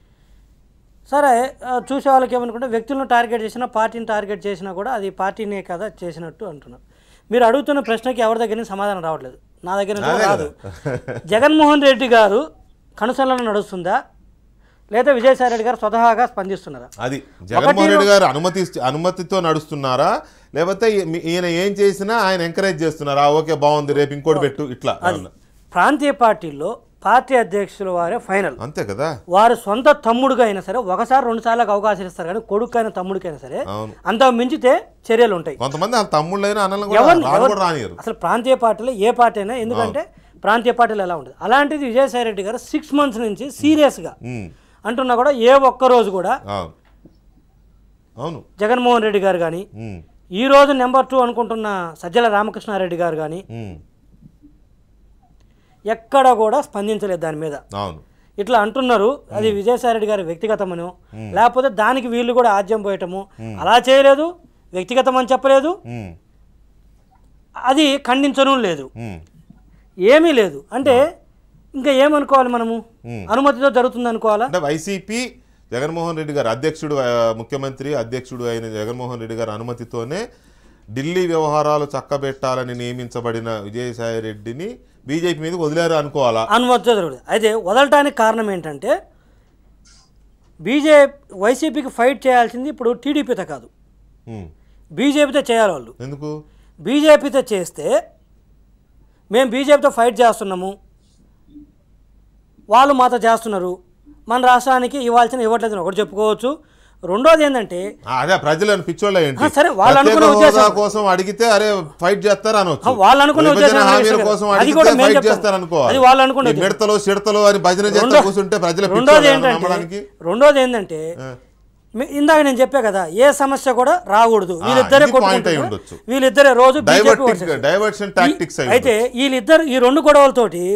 సరే ఆ, చూసే వాళ్ళకి ఏమనుకుంటే వ్యక్తులను టార్గెట్ చేసినా పార్టీని టార్గెట్ చేసినా కూడా అది పార్టీనే కదా చేసినట్టు అంటున్నారు మీరు అడుగుతున్న ప్రశ్నకి ఎవరి దగ్గర నుంచి సమాధానం రావట్లేదు నా దగ్గర నుంచి అదే రాదు కదా. జగన్మోహన్ రెడ్డి గారు కనుసలను నడుస్తుందా లేదా విజయసాయి రెడ్డి గారు స్వతహాగా స్పందిస్తున్నారా అది జగన్మోహన్ రెడ్డి గారు అనుమతి అనుమతితో నడుస్తున్నారా లేకపోతే ఈ- ఈయన ఏం చేసినా ఆయన ఎంకరేజ్ చేస్తున్నారా ఓకే బాగుంది రేపు ఇంకోటి పెట్టు ఇట్లా అది ప్రాంతీయ పార్టీల్లో పార్టీ అధ్యక్షుల వారే ఫైనల్ అంతే కదా వారి సొంత తమ్ముడుగా అయినా సరే ఒకసారి రెండు సార్లకు అవకాశం ఇస్తారు కానీ కొడుకైనా తమ్ముడికైనా సరే అవును అంత మించితే చర్యలు ఉంటాయి కొంతమంది వాళ్ళ తమ్ముళ్ళైనా అన్నలను కూడా ఎవరిని రాను ఎవరు- కూడా రానియరు అసలు ప్రాంతీయ పార్టీలో ఏ పార్టీ అయినా ఎందుకంటే ప్రాంతీయ పార్టీలు ఎలా ఉంటుంది అలాంటిది విజయసాయి రెడ్డి గారు సిక్స్ మంత్స్ నుంచి సీరియస్గా ఉమ్, అంటున్నా కూడా ఏ ఒక్క రోజు కూడా అవును అవును జగన్మోహన్ రెడ్డి గారు కానీ ఉమ్, ఈ రోజు నెంబర్ టూ అనుకుంటున్న సజ్జల రామకృష్ణారెడ్డి గారు కానీ ఉమ్, ఎక్కడ కూడా స్పందించలేదు దాని మీద అవును ఇట్లా అంటున్నారు అది విజయసాయిరెడ్డి గారి వ్యక్తిగతమను లేకపోతే దానికి వీళ్ళు కూడా ఆద్యం పోయటము అలా చేయలేదు వ్యక్తిగతం అని చెప్పలేదు ఉమ్, అది ఖండించడం లేదు ఉమ్, ఏమీ లేదు అంటే ఇంకా ఏమనుకోవాలి మనము అనుమతితో జరుగుతుంది అనుకోవాలా అంటే వైసీపీ జగన్మోహన్ రెడ్డి గారు అధ్యక్షుడు ఆ, ముఖ్యమంత్రి అధ్యక్షుడు అయిన జగన్మోహన్ రెడ్డి గారి అనుమతితోనే ఢిల్లీ వ్యవహారాలు చక్కబెట్టాలని నియమించబడిన విజయసాయి రెడ్డిని బీజేపీ మీద వదిలేరు అనుకోవాలా అనుమతితో జరుగుతుంది అయితే వదలటానికి కారణం ఏంటంటే బీజేపీ వైసీపీకి ఫైట్ చేయాల్సింది ఇప్పుడు టీడీపీతో కాదు ఉమ్, బీజేపీతో చేయాలి వాళ్ళు ఎందుకు బీజేపీతో చేస్తే మేము బీజేపీతో ఫైట్ చేస్తున్నాము వాళ్ళు మాతో చేస్తున్నారు మన రాష్ట్రానికి ఇవ్వాల్సిన ఇవ్వట్లేదని ఒకటి చెప్పుకోవచ్చు రెండోది ఏంటంటే ఆ, అదే ప్రజలను పిచ్చోళ్ళ ఏంటి ఆ, సరే, వాళ్ళు ప్రత్యేక అనుకున్న హోదా ఉద్దేశం. కోసం అడిగితే అరే ఫైట్ చేస్తారు అనొచ్చు ఆ, వాళ్ళు అనుకున్న విభజన ఉద్దేశం హామీల నాగేశ్వర కోసం గారు. అది అడిగితే కూడా మేము ఫైట్ చెప్తాం. చేస్తారు అనుకోవాలి అది వాళ్ళు అనుకున్న ఈ మిడతలు సిడతలు అని భజన చేస్తా రెండో- కూర్చుంటే ప్రజల రెండోది పిచ్చోళ్ళు ఏంటంటే నమ్మడానికి రెండోది ఏంటంటే మీ- ఇందాక నేను చెప్పా కదా ఏ సమస్య కూడా రాకూడదు వీళ్ళిద్దరే ఇది point అయి కొట్టుకుంటారు ఉండొచ్చు. వీళ్ళిద్దరే రోజు BJP diverting versus. Diversion tactics ఈ- అయితే వీళ్ళిద్దరు ఈ రెండు గొడవలతోటి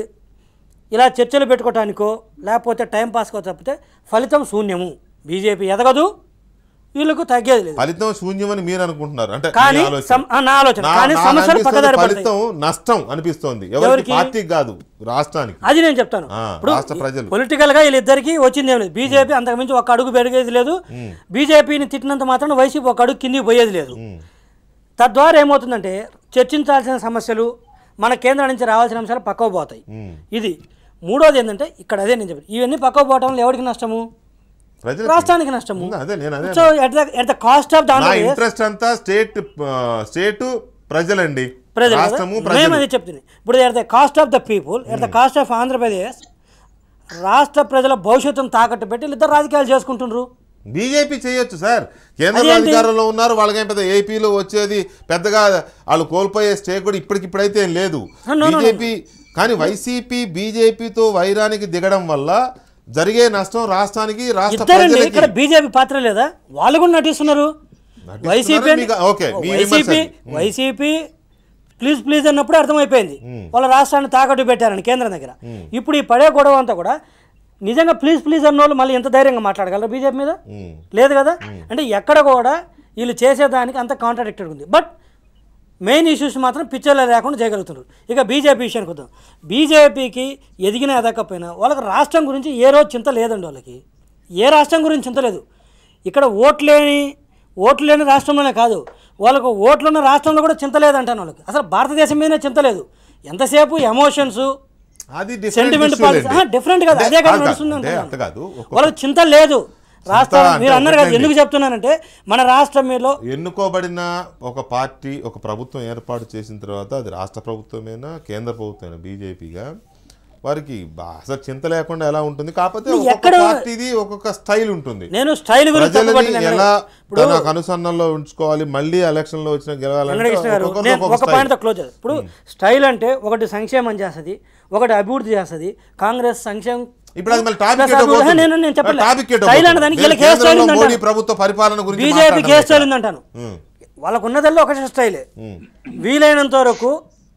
ఇలా చర్చలు పెట్టుకోవటానికో లేకపోతే టైం పాస్కో తప్పితే ఫలితం శూన్యము బీజేపీ ఎదగదు వీళ్ళకు తగ్గేది లేదు ఫలితం శూన్యమని మీరు అనుకుంటున్నారు అంటే కానీ మీ ఆలోచన. సం- ఆ, నా ఆలోచన. నా- కానీ నా సమస్యలు అనిపిస్తుంది పక్కదారి పడతాయి. ఫలితం నష్టం అనిపిస్తోంది ఎవరికి ఎవరికి? పార్టీకి కాదు రాష్ట్రానికి అది నేను చెప్తాను ఆ, ఇప్పుడు రాష్ట్ర ప్రజలు. పొలిటికల్ గా వీళ్ళిద్దరికి వచ్చింది ఏం లేదు బీజేపీ అంతకుమించి ఒక అడుగు పెరిగేది లేదు బీజేపీని తిట్టినంత మాత్రం వైసీపీ ఒక అడుగు కిందికి పోయేది లేదు తద్వారా ఏమవుతుందంటే చర్చించాల్సిన సమస్యలు మన కేంద్రం నుంచి రావాల్సిన అంశాలు పక్కకు పోతాయి ఇది మూడోది ఏంటంటే ఇక్కడ అదే నేను చెప్పాను ఇవన్నీ పక్కకు పోవటం వల్ల ఎవరికి నష్టము ప్రజలకి. రాష్ట్రానికి నష్టము అదే నేను అదే so at the at the cost of నా దాని ఇంట్రెస్ట్ అంతా స్టేట్ స్టేట్ ప్రజలండి ప్రజలు కదా? రాష్ట్రము మేము ప్రజలు అదే చెప్తుంది ఇప్పుడు at the cost of the people at the cost of Andhra Pradesh రాష్ట్ర ప్రజల భవిష్యత్తును తాకట్టు పెట్టి ఇద్దరు రాజకీయాలు చేసుకుంటుండ్రు బీజేపీ చేయొచ్చు సార్ కేంద్ర అదేంటి? అధికారంలో ఉన్నారు వాళ్ళకేం పెద్ద ఏపీలో వచ్చేది పెద్దగా వాళ్ళు కోల్పోయే స్టేక్ కూడా ఇప్పటికిప్పుడైతే ఏం లేదు no, no, no. బీజేపీ కానీ వైసీపీ బీజేపీతో వైరానికి దిగడం వల్ల జరిగే నష్టం రాష్ట్రానికి రాష్ట్ర ఇద్దరండి ఇక్కడ ప్రజలకి బీజేపీ పాత్ర లేదా వాళ్ళు కూడా నటిస్తున్నారు నటిస్తున్నారా? వైసీపీ మీకు- ఓకే, మీ వైసీపీ విమర్శ. వైసీపీ ప్లీజ్ ప్లీజ్ అన్నప్పుడు అర్థమైపోయింది వాళ్ళ రాష్ట్రాన్ని తాకట్టు పెట్టారని కేంద్రం దగ్గర ఇప్పుడు ఈ పడే గొడవ అంతా కూడా నిజంగా ప్లీజ్ ప్లీజ్ అన్న వాళ్ళు మళ్ళీ ఎంత ధైర్యంగా మాట్లాడగలరు బీజేపీ మీద లేదు కదా అంటే ఎక్కడ కూడా వీళ్ళు చేసేదానికి అంత కాంట్రాడిక్టెడ్ ఉంది బట్ మెయిన్ ఇష్యూస్ మాత్రం పిక్చర్లో లేకుండా చేయగలుగుతున్నారు ఇక బీజేపీ విషయానికి వద్దాం బీజేపీకి ఎదిగినా ఎదగకపోయినా వాళ్ళకి రాష్ట్రం గురించి ఏ రోజు చింత లేదండి వాళ్ళకి ఏ రాష్ట్రం గురించి చింత లేదు ఇక్కడ ఓట్లేని ఓట్లు లేని రాష్ట్రంలోనే కాదు వాళ్ళకు ఓట్లున్న రాష్ట్రంలో కూడా చింత లేదంటాను వాళ్ళకి అసలు భారతదేశం మీదనే చింత లేదు ఎంతసేపు ఎమోషన్స్ అది different సెంటిమెంట్ issue పాలిటిక్స్ లేండి. డిఫరెంట్ కాదు అంటే అదే కాదు కాదు, నడుస్తుంది అంటే అంటున్నాను. అంత కాదు ఒక్కొక్క- వాళ్ళకి చింత లేదు రాష్ట్రం అంటే మీరు అన్నారు కదా ఒకటండి. ఎందుకు చెప్తున్నానంటే మన రాష్ట్రం మీలో ఎన్నుకోబడిన ఒక పార్టీ ఒక ప్రభుత్వం ఏర్పాటు చేసిన తర్వాత అది రాష్ట్ర ప్రభుత్వమైనా కేంద్ర ప్రభుత్వమైనా బీజేపీగా వారికి బా- అసలు చింత లేకుండా ఎలా ఉంటుంది కాకపోతే నువ్వు ఒక్కొక్క ఎక్కడ- పార్టీది ఒక్కొక్క స్టైల్ ఉంటుంది నేను స్టైల్ గురించి ప్రజలని తప్పుపట్టను ఎలా ఇప్పుడు తన కనుసన్నల్లో ఉంచుకోవాలి మళ్ళీ ఎలక్షన్ లో వచ్చిన గెలవాలంటే వెంకటకృష్ణ గారు ఒక్కొక్కరిది నేను ఒక్కొక్క ఒక style. పాయింట్తో క్లోజ్ చేస్తాను ఇప్పుడు స్టైల్ అంటే ఒకటి సంక్షేమం చేస్తుంది ఒకటి అభివృద్ధి చేస్తుంది కాంగ్రెస్ సంక్షేమం ఇప్పుడు అది మళ్ళీ టాపిక్ ప్లస్ ఎటో అభివృద్ధి- పోతుంది. నేను నేను చెప్పలే టాపిక్ ఎటో స్టైల్ పోతుంది. అంటే దానికి నేను వీళ్ళకి ఏ స్టైల్ కేంద్రంలో మోడీ ఉందంటాను ప్రభుత్వ పరిపాలన గురించి బీజేపీకి ఏ మాట్లాడడం స్టైల్ లేదు. ఉందంటాను ఉమ్. వాళ్ళకు ఉన్నదల్లో ఒకటే స్టైలే వీలైనంత వరకు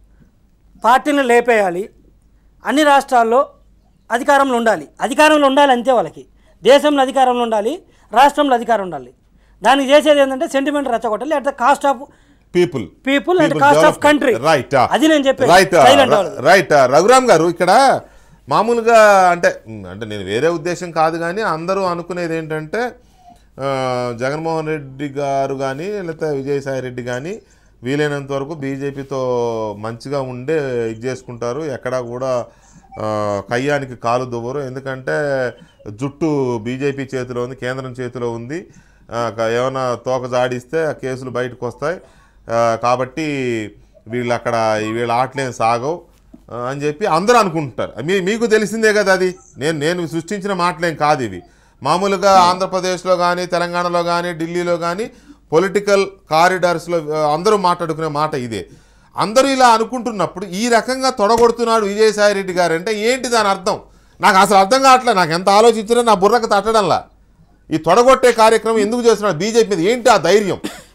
పార్టీని లేపేయాలి అన్ని రాష్ట్రాల్లో అధికారంలో ఉండాలి అధికారంలో ఉండాలి అంతే వాళ్ళకి దేశంలో అధికారంలో ఉండాలి రాష్ట్రంలో అధికారం ఉండాలి దానికి చేసేది ఏంటంటే సెంటిమెంట్ రెచ్చగొట్టాలి at the cost of people People at the cost of country. Right అది నేను చెప్పేది. రైట్ Silent వాళ్ళు. రైట్ రఘురామ్ గారు ఇక్కడ మామూలుగా అంటే ఉమ్, అంటే నేను వేరే ఉద్దేశం కాదు కానీ అందరూ అనుకునేది ఏంటంటే ఆ, జగన్మోహన్ రెడ్డి గారు కానీ లేకపోతే విజయసాయి రెడ్డి కానీ వీలైనంత వరకు బీజేపీతో మంచిగా ఉండే ఇది చేసుకుంటారు ఎక్కడా కూడా ఆ, కయ్యానికి కాలు దువ్వరు ఎందుకంటే జుట్టు బీజేపీ చేతిలో ఉంది కేంద్రం చేతిలో ఉంది ఆ, క- ఏమైనా తోక జాడిస్తే ఆ కేసులు బయటకు వస్తాయి ఆ, కాబట్టి వీళ్ళు అక్కడ వీళ్ళ ఆటలేం సాగవు ఆ, అని చెప్పి అందరూ అనుకుంటారు మీ మీకు తెలిసిందే కదా అది నేను నేను సృష్టించిన మాటలేం కాదు ఇవి మామూలుగా ఆంధ్రప్రదేశ్లో కానీ తెలంగాణలో కానీ ఢిల్లీలో కానీ పొలిటికల్ కారిడార్స్లో ఆ, అందరూ మాట్లాడుకునే మాట ఇదే అందరూ ఇలా అనుకుంటున్నప్పుడు ఈ రకంగా తొడగొడుతున్నాడు విజయసాయి రెడ్డి గారు అంటే ఏంటి దాని అర్థం నాకు అసలు అర్థం కావట్లే నాకు ఎంత ఆలోచించినా నా బుర్రకు తట్టడంలా ఈ తొడగొట్టే కార్యక్రమం ఎందుకు చేస్తున్నాడు బీజేపీ మీద ఏంటి ఆ ధైర్యం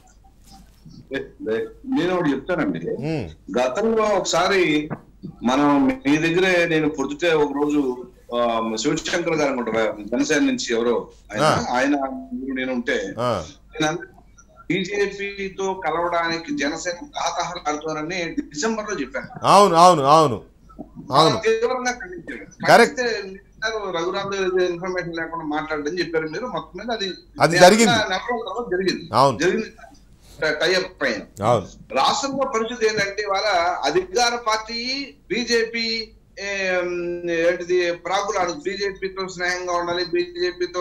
నేను ఒకటి చెప్తానండి ఉమ్, గతంలో ఒకసారి మనం మీ దగ్గరే నేను పొద్దుటే ఒక రోజు ఆ, శివశంకర్ గారు అనుకుంటారు జనసేన నుంచి ఎవరో ఆయన ఆ. ఆయన మీరు నేను ఉంటే ఆ, బీజేపీతో కలవడానికి జనసేన తాతహలు ఆడుతున్నారని డిసెంబర్ లో చెప్పాను అవును అవును అవును అవును తీవ్రంగా ఖండించాడు Correct. ఖండిస్తే మీరు రఘురామ్ గారు ఇన్ఫర్మేషన్ లేకుండా మాట్లాడని చెప్పారు మీరు మొత్తం మీద అది అది జరిగింది. నెల రోజుల తర్వాత జరిగింది అవును. జరిగింది టైఅప్ పైన అవును రాష్ట్రంలో పరిస్థితి ఏంటంటే ఇవాళ అధికార పార్టీ బీజేపీ ఏంటిది ప్రాకులాడు బీజేపీతో స్నేహంగా ఉండాలి బీజేపీతో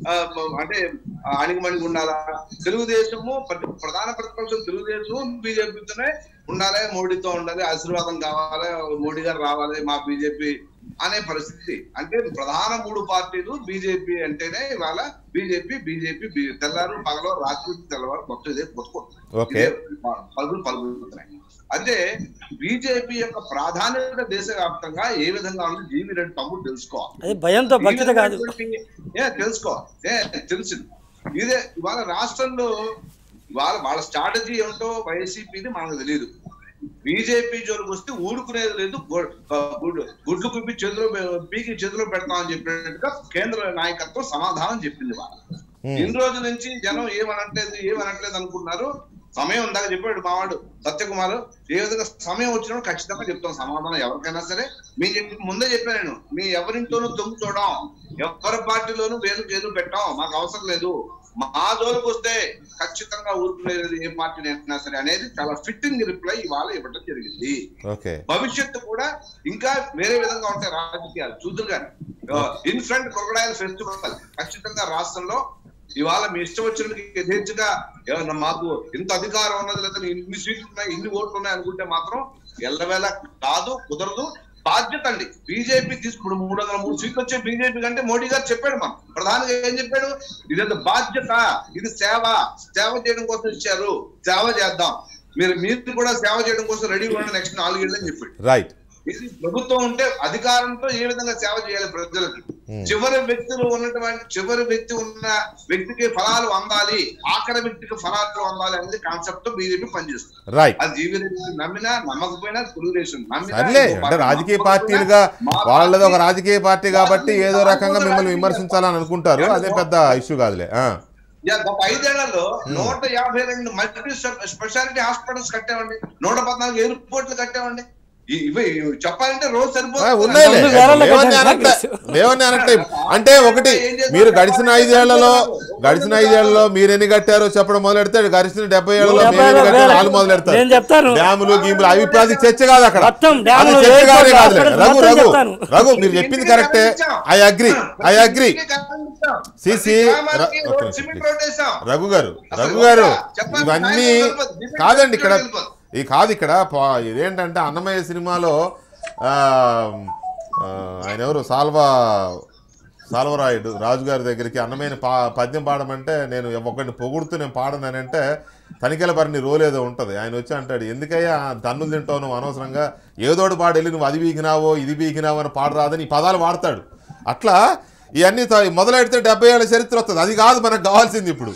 అంటే ఆ, అణిగిమణిగి ఉండాలా తెలుగుదేశము ప్రతి- ప్రధాన ప్రతిపక్షం తెలుగుదేశం బీజేపీతోనే ఉండాలి మోడీతో ఉండాలి ఆశీర్వాదం కావాలి మోడీ గారు రావాలి మా బీజేపీ అనే పరిస్థితి అంటే ప్రధాన మూడు పార్టీలు బీజేపీ అంటేనే ఇవాళ బీజేపీ బీజేపీ తెల్లారు పగలో రాత్రి తెల్లవారు మొత్తం ఇదే పొత్తుకుంటుంది ఓకే. ఇదే పలుకులు పలుకుతున్నాయి అంటే బీజేపీ యొక్క ప్రాధాన్యత దేశవ్యాప్తంగా ఏ విధంగా ఉంది జీవి రెడ్డి తమ్ముడు తెలుసుకోవాలి అది భయంతో భక్తిత కాదు ఏ తెలుసుకోవాలి ఏ తెలిసింది ఇదే ఇవాళ రాష్ట్రంలో ఇవాళ వాళ్ళ స్ట్రాటజీ ఏమిటో వైసీపీది మనకు తెలియదు బీజేపీ జోలికి వస్తే ఊరుకునేది లేదు గు- గుడ్లు గుడ్లు కుప్పి చేతిలో పె- పీకి చేతిలో పెడతామని చెప్పినట్టుగా కేంద్ర నాయకత్వం సమాధానం చెప్పింది వాళ్ళు ఇన్ని రోజుల నుంచి జనం ఏమనట్లేదు ఏమనట్లేదు అనుకున్నారు సమయం ఉందాక చెప్పాడు మావాడు సత్యకుమార్ ఏ విధంగా సమయం వచ్చినప్పుడు ఖచ్చితంగా చెప్తాం సమాధానం ఎవరికైనా సరే మీ చెప్పి ముందే చెప్పాను నేను మీ ఎవరింట్లోనూ దొంగ చూడం ఎవరి పార్టీలోనూ వేలు చేతులు పెట్టాం మాకు అవసరం లేదు మా జోలికి వస్తే ఖచ్చితంగా ఊరుకునేది ఏ పార్టీ అయినా సరే అనేది చాలా ఫిట్టింగ్ రిప్లై ఇవాళ ఇవ్వడం జరిగింది ఓకే భవిష్యత్తు కూడా ఇంకా వేరే విధంగా ఉంటాయి రాజకీయాలు చూద్దరు కానీ ఇన్ ఫ్రంట్ క్రొకడైల్ ఫెస్టివల్ ఖచ్చితంగా రాష్ట్రంలో ఇవాళ మీ ఇష్టం వచ్చినకి యథేచ్ఛగా ఏమన్నా మాకు ఇంత అధికారం ఉన్నది లేదా ఇన్ని సీట్లు ఉన్నాయి ఇన్ని ఓట్లు ఉన్నాయి అనుకుంటే మాత్రం ఎల్లవేళ కాదు కుదరదు బాధ్యత అండి బీజేపీ తీసుకుడు మూడు వందల మూడు సీట్లు వచ్చే బీజేపీ కంటే మోడీ గారు చెప్పాడు మనం ప్రధానిగా ఏం చెప్పాడు ఇదేదో బాధ్యత ఇది సేవ సేవ చేయడం కోసం ఇచ్చారు సేవ చేద్దాం మీరు మీరు కూడా సేవ చేయడం కోసం రెడీగా ఉండండి నెక్స్ట్ నాలుగేళ్ళు అని చెప్పాడు రైట్ ఇది ప్రభుత్వం ఉంటే అధికారంతో ఏ విధంగా సేవ చేయాలి ప్రజలకు చివరి వ్యక్తులు ఉన్నటువంటి చివరి వ్యక్తి ఉన్న వ్యక్తికి ఫలాలు అందాలి ఆఖరి వ్యక్తికి ఫలాలు అందాలి అనేది కాన్సెప్ట్ తో బీజేపీ పనిచేస్తుంది రైట్ అది జీవీ రెడ్డి నమ్మినా నమ్మకపోయినా తెలుగుదేశం నమ్మినా సర్లే ఇంకో అంటే పార్టీ రాజకీయ నమ్మకపోయినా పార్టీలుగా మా వాళ్ళది ఒక పార్టీ- రాజకీయ పార్టీ కాబట్టి ఏదో రకంగా మిమ్మల్ని విమర్శించాలని అనుకుంటారు అదే పెద్ద ఇష్యూ కాదులే ఆ. యా, గత ఐదేళ్లలో నూట యాభై రెండు మల్టీ స్పెషాలిటీ హాస్పిటల్స్ కట్టామండి నూట పద్నాలుగు ఎయిర్పోర్ట్లు కట్టామండి ఇ- ఇవి చెప్పాలంటే రోజు ఆ, సరిపోతుంది ఉన్నాయిలే రెండు వేలలో లేవని కట్టారు అనట్లే కాంగ్రెస్. లేవని అనట్లే అంటే ఒకటి మీరు గడిచిన ఐదేళ్లలో గడిచిన ఐదేళ్లలో మీరు ఎన్ని కట్టారో చెప్పడం మొదలెడితే గడిచిన డెబ్బై ఏళ్లలో డెబ్బై మేము ఎన్ని ఏళ్ళ కట్టారో వేల- వాళ్ళు మొదలెడతారు నేను చెప్తాను. డ్యాములు గీములు అవి ఇప్పుడు అది చర్చ కాదు అక్కడ మొత్తం అది డ్యాములు, చర్చ కాదే ఎయిర్పోర్ట్లు, కాదులే హాస్పిటల్స్ రఘు మొత్తం రఘు చెప్తాను. రఘు మీరు చెప్పింది కరెక్టే ఐ అగ్రి ఐ అగ్రి సిసి ర- ఓకే, ప్లీజ్. రఘు గారు రఘు గారు ఇవన్నీ కాదండి ఇక్కడ ఇది కాదు ఇక్కడ పా- ఇదేంటంటే అన్నమయ్య సినిమాలో ఆ, ఆ, ఆయన ఎవరు సాల్వా సాల్వరాయుడు రాజుగారి దగ్గరికి అన్నమైన పా పద్యం పాడమంటే నేను ఒకరిని పొగుడుతూ నేను పాడనంటే తనిఖీల పరిని రోలేదో ఉంటుంది ఆయన వచ్చి అంటాడు ఎందుకయ్యా తన్నులు తింటావు నువ్వు అనవసరంగా ఏదోడు పాడు వెళ్ళి నువ్వు అది బీకినావో ఇది బీకినావో అని పాడరాదని ఈ పదాలు వాడతాడు అట్లా ఇవన్నీ త- మొదలెడితే డెబ్బై ఏళ్ళ చరిత్ర వస్తుంది అది కాదు మనకు కావాల్సింది ఇప్పుడు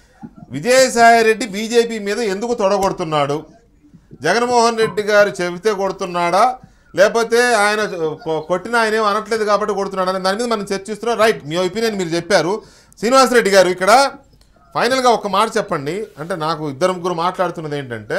విజయసాయి రెడ్డి బీజేపీ మీద ఎందుకు తొడగొడుతున్నాడు జగన్మోహన్ రెడ్డి గారు చెబితే కొడుతున్నాడా లేకపోతే ఆయన కొ- కొట్టిన ఆయన ఏం అనట్లేదు కాబట్టి కొడుతున్నాడు అనే దాని మీద మనం చర్చిస్తున్నాం రైట్ మీ ఒపీనియన్ మీరు చెప్పారు శ్రీనివాసరెడ్డి గారు ఇక్కడ ఫైనల్గా ఒక మాట చెప్పండి అంటే నాకు ఇద్దరు ముగ్గురు మాట్లాడుతున్నది ఏంటంటే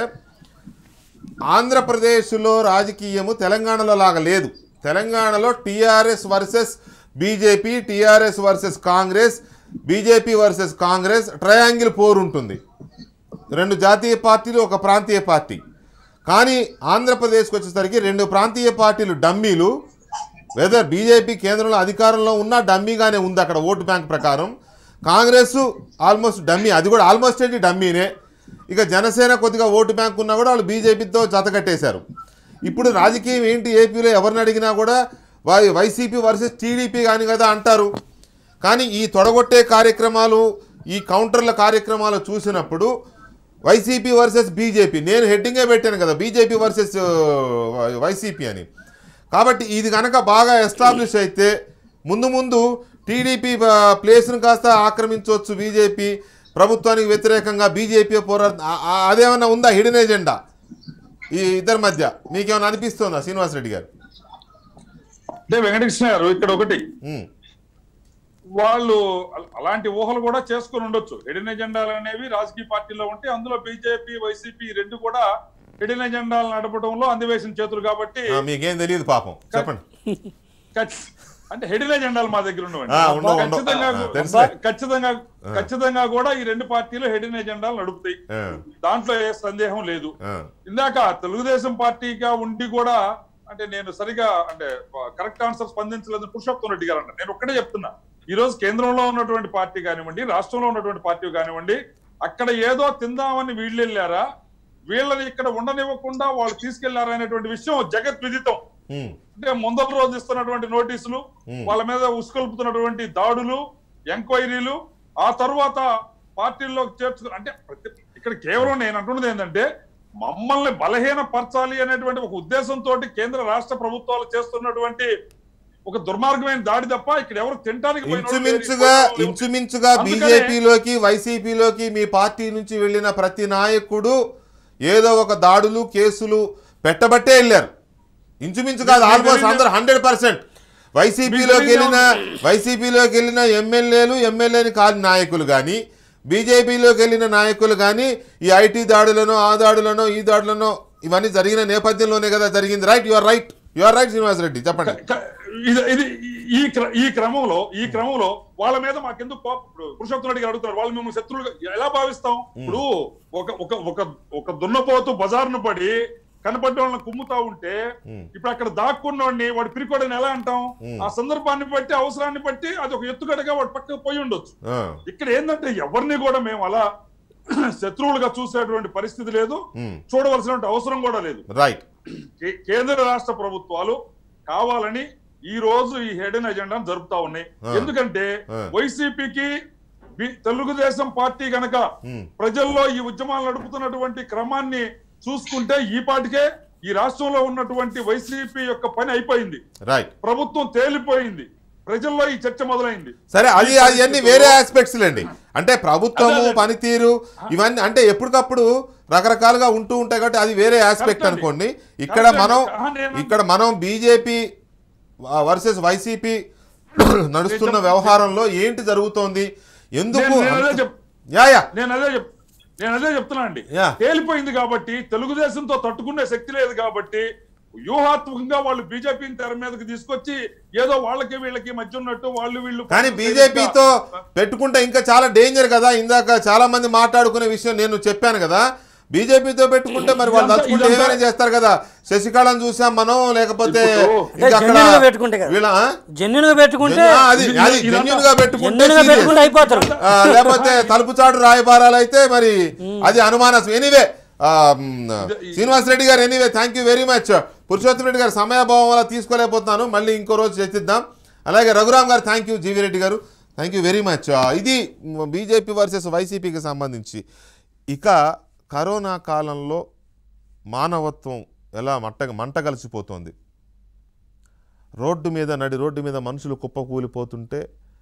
ఆంధ్రప్రదేశ్లో రాజకీయము తెలంగాణలో లాగా లేదు తెలంగాణలో TRS versus BJP TRS versus Congress BJP versus Congress triangle పోర్ ఉంటుంది రెండు జాతీయ పార్టీలు ఒక ప్రాంతీయ పార్టీ కానీ ఆంధ్రప్రదేశ్కి వచ్చేసరికి రెండు ప్రాంతీయ పార్టీలు డమ్మీలు వెదర్ బీజేపీ కేంద్రంలో అధికారంలో ఉన్న డమ్మీగానే ఉంది అక్కడ ఓటు బ్యాంక్ ప్రకారం కాంగ్రెస్ ఆల్మోస్ట్ డమ్మీ అది కూడా ఆల్మోస్ట్ ఏంటి డమ్మీనే ఇక జనసేన కొద్దిగా ఓటు బ్యాంక్ ఉన్నా కూడా వాళ్ళు బీజేపీతో జతకట్టేశారు ఇప్పుడు రాజకీయం ఏంటి ఏపీలో ఎవరిని అడిగినా కూడా వై వైసీపీ వర్సెస్ టీడీపీ కానీ కదా అంటారు కానీ ఈ తొడగొట్టే కార్యక్రమాలు ఈ కౌంటర్ల కార్యక్రమాలు చూసినప్పుడు వైసీపీ వర్సెస్ బీజేపీ నేను హెడ్డింగే పెట్టాను కదా బీజేపీ వర్సెస్ వైసీపీ అని కాబట్టి ఇది కనుక బాగా ఎస్టాబ్లిష్ అయితే ముందు ముందు టీడీపీ ప్లేస్ను కాస్త ఆక్రమించవచ్చు బీజేపీ ప్రభుత్వానికి వ్యతిరేకంగా బీజేపీ పోరాడు అదేమన్నా ఉందా హిడెన్ ఎజెండా ఈ ఇద్దరి మధ్య మీకేమైనా అనిపిస్తుందా శ్రీనివాసరెడ్డి గారు అంటే వెంకటకృష్ణ గారు ఇక్కడ ఒకటి ఉమ్, వాళ్ళు అల- అలాంటి ఊహలు కూడా చేసుకుని ఉండొచ్చు హిడెన్ ఎజెండాలు అనేవి రాజకీయ పార్టీలో ఉంటే అందులో బీజేపీ వైసీపీ రెండు కూడా హిడెన్ ఎజెండాలు నడపడంలో అందివేసిన చేతులు కాబట్టి ఆ, మీకేం తెలియదు పాపం చెప్పండి ఖచ్- అంటే హెడెన్ ఎజెండాలు మా దగ్గర ఉండవండి ఆ, ఉండవు, ఉండవు. ఖచ్చితంగా ఆ, తెలుసులే. ఖచ్చితంగా ఖచ్చితంగా కూడా ఈ రెండు పార్టీలు హెడెన్ ఎజెండాలు నడుపుతాయి ఆ, దాంట్లో ఏ సందేహం లేదు ఆ, ఇందాక తెలుగుదేశం పార్టీగా ఉండి కూడా అంటే నేను సరిగా అంటే కరెక్ట్ ఆన్సర్ స్పందించలేదు పురుషోత్తం రెడ్డి గారు అన్నారు నేను ఒక్కటే చెప్తున్నా ఈ రోజు కేంద్రంలో ఉన్నటువంటి పార్టీ కానివ్వండి రాష్ట్రంలో ఉన్నటువంటి పార్టీ కానివ్వండి అక్కడ ఏదో తిందామని వీళ్ళు వెళ్ళారా వీళ్ళని ఇక్కడ ఉండనివ్వకుండా వాళ్ళు తీసుకెళ్లారా అనేటువంటి విషయం జగత్ విదితం ఉమ్, అంటే ముందర రోజు ఇస్తున్నటువంటి నోటీసులు Hmm. వాళ్ళ మీద ఉసుకొల్పుతున్నటువంటి దాడులు ఎంక్వైరీలు ఆ తర్వాత పార్టీల్లో చేర్చుకు అంటే ప్రతి- ఇక్కడ కేవలం నేను అంటున్నది ఏంటంటే మమ్మల్ని బలహీనపరచాలి అనేటువంటి ఒక ఉద్దేశంతో కేంద్ర రాష్ట్ర ప్రభుత్వాలు చేస్తున్నటువంటి ఒక దుర్మార్గమైన దాడి తప్ప ఇక్కడ ఎవరు తినడానికి పోయిన వాళ్ళు లేరు, ఇంచుమించుగా పోయిన వాళ్ళు లేరు. ఇంచుమించుగా అందుకనే- బీజేపీలోకి వైసీపీలోకి మీ పార్టీ నుంచి వెళ్ళిన ప్రతి నాయకుడు ఏదో ఒక దాడులు కేసులు పెట్టబట్టే వెళ్ళారు ఇంచుమించు కాదు మీకు ఆల్మోస్ట్ తెలియదు. అందరు హండ్రెడ్ పర్సెంట్ వైసీపీలోకి మీకు వెళ్ళిన వైసీపీలోకి వెళ్ళిన ఎమ్మెల్యేలు ఎమ్మెల్యేని కాని నాయకులు కానీ బీజేపీలోకి వెళ్ళిన నాయకులు కానీ ఈ ఐటీ దాడులను ఆ దాడులను ఈ దాడులను ఇవన్నీ జరిగిన నేపథ్యంలోనే కదా జరిగింది right you are right you are right Srinivas Reddy చెప్పండి క- ఇది ఇది ఈ క్ర- ఈ క్రమంలో ఈ క్రమంలో వాళ్ళ మీద మాకెందుకు కోపం ఇప్పుడు పురుషోత్తం రెడ్డి గారు అడుగుతున్నారు వాళ్ళు మేము శత్రువులుగా ఎలా భావిస్తాం ఇప్పుడు ఒక ఒక ఒక ఒక దున్నపోతు బజార్ను పడి కనపడ్డ వాళ్ళని కుమ్ముతా ఉంటే ఇప్పుడు అక్కడ దాక్కున్నోడిని వాడు పిరికోడని ఎలా అంటాం ఆ సందర్భాన్ని బట్టి అవసరాన్ని బట్టి అది ఒక ఎత్తుగడగా వాడు పక్కకు పోయి ఉండొచ్చు ఆ, ఇక్కడ ఏంటంటే ఎవరిని కూడా మేము అలా శత్రువులుగా చూసేటువంటి పరిస్థితి లేదు ఉమ్, చూడవలసినటువంటి అవసరం కూడా లేదు రైట్ కే- కేంద్ర రాష్ట్ర ప్రభుత్వాలు కావాలని ఈ రోజు ఈ హెడెన్ ఎజెండాను జరుపుతా ఉన్నాయి ఆ. ఎందుకంటే ఆ. వైసీపీకి బి- తెలుగుదేశం పార్టీ గనక ఉమ్, ప్రజల్లో ఈ ఉద్యమాలు నడుపుతున్నటువంటి క్రమాన్ని చూసుకుంటే ఈ పాటికే ఈ రాష్ట్రంలో ఉన్నటువంటి వైసీపీ యొక్క పని అయిపోయింది రైట్ ప్రభుత్వం తేలిపోయింది ప్రజల్లో ఈ చర్చ మొదలైంది సరే అది ఈ అవన్నీ వేరే ఆస్పెక్ట్స్ లేండి అంటే ప్రభుత్వము అదే, అదే. పనితీరు ఇవన్నీ అంటే ఎప్పటికప్పుడు రకరకాలుగా ఉంటూ ఉంటాయి కాబట్టి అది వేరే ఆస్పెక్ట్ కరెక్ట్ అండి. అనుకోండి ఇక్కడ కరెక్ట్ మనం అండి. ఆ, నేను- ఇక్కడ మనం బీజేపీ వర్సెస్ వైసీపీ నడుస్తున్న చెప్- వ్యవహారంలో ఏంటి జరుగుతోంది ఎందుకు నేను- నేను అదే అంత- చెప్- యా యా నేను అదే చెప్ నేను అదే చెప్తున్నా అండి యా. తేలిపోయింది కాబట్టి తెలుగుదేశంతో తట్టుకునే శక్తి లేదు కాబట్టి వ్యూహాత్మకంగా వాళ్ళు బీజేపీని తెర మీదకి తీసుకొచ్చి ఏదో వాళ్ళకి వీళ్ళకి మధ్య ఉన్నట్టు వాళ్ళు వీళ్ళు కానీ బీజేపీతో పెట్టుకుంటే ఇంకా చాలా డేంజర్ కదా ఇందాక చాలా మంది మాట్లాడుకునే విషయం నేను చెప్పాను కదా బీజేపీతో పెట్టుకుంటే మరి వాళ్ళు ఇదంతా- తలుచుకుంటే ఇదంతా- ఏమైనా చేస్తారు కదా శశికళను చూసాం మనం లేకపోతే ఇప్పుడు- ఇంకా అక్కడ జెన్యున్గా పెట్టుకుంటే కదా. వీళ్ళ ఆ? జెన్యున్ గా పెట్టుకుంటే జెన్యు- ఆ, అది అది ఇదంతా- జెన్యున్ గా పెట్టుకుంటే జెన్యున్ గా serious. పెట్టుకుంటే అయిపోతారు ఆ, లేకపోతే తలుపు చాటు రాయబారాలు అయితే మరి అది అనుమానాస్పదం anyway Srinivas Reddy garu anyway thank you very much Purushottam Reddy garu సమయాభావం వల్ల తీసుకోలేకపోతున్నాను మళ్ళీ ఇంకో రోజు చర్చిద్దాం అలాగే రఘురామ్ గారు thank you G V Reddy garu thank you very much ఇది బీజేపీ వర్సెస్ వైసీపీకి సంబంధించి ఇక కరోనా కాలంలో మానవత్వం ఎలా మట్ట మంట కలిసిపోతోంది రోడ్డు మీద నడి రోడ్డు మీద మనుషులు కుప్పకూలిపోతుంటే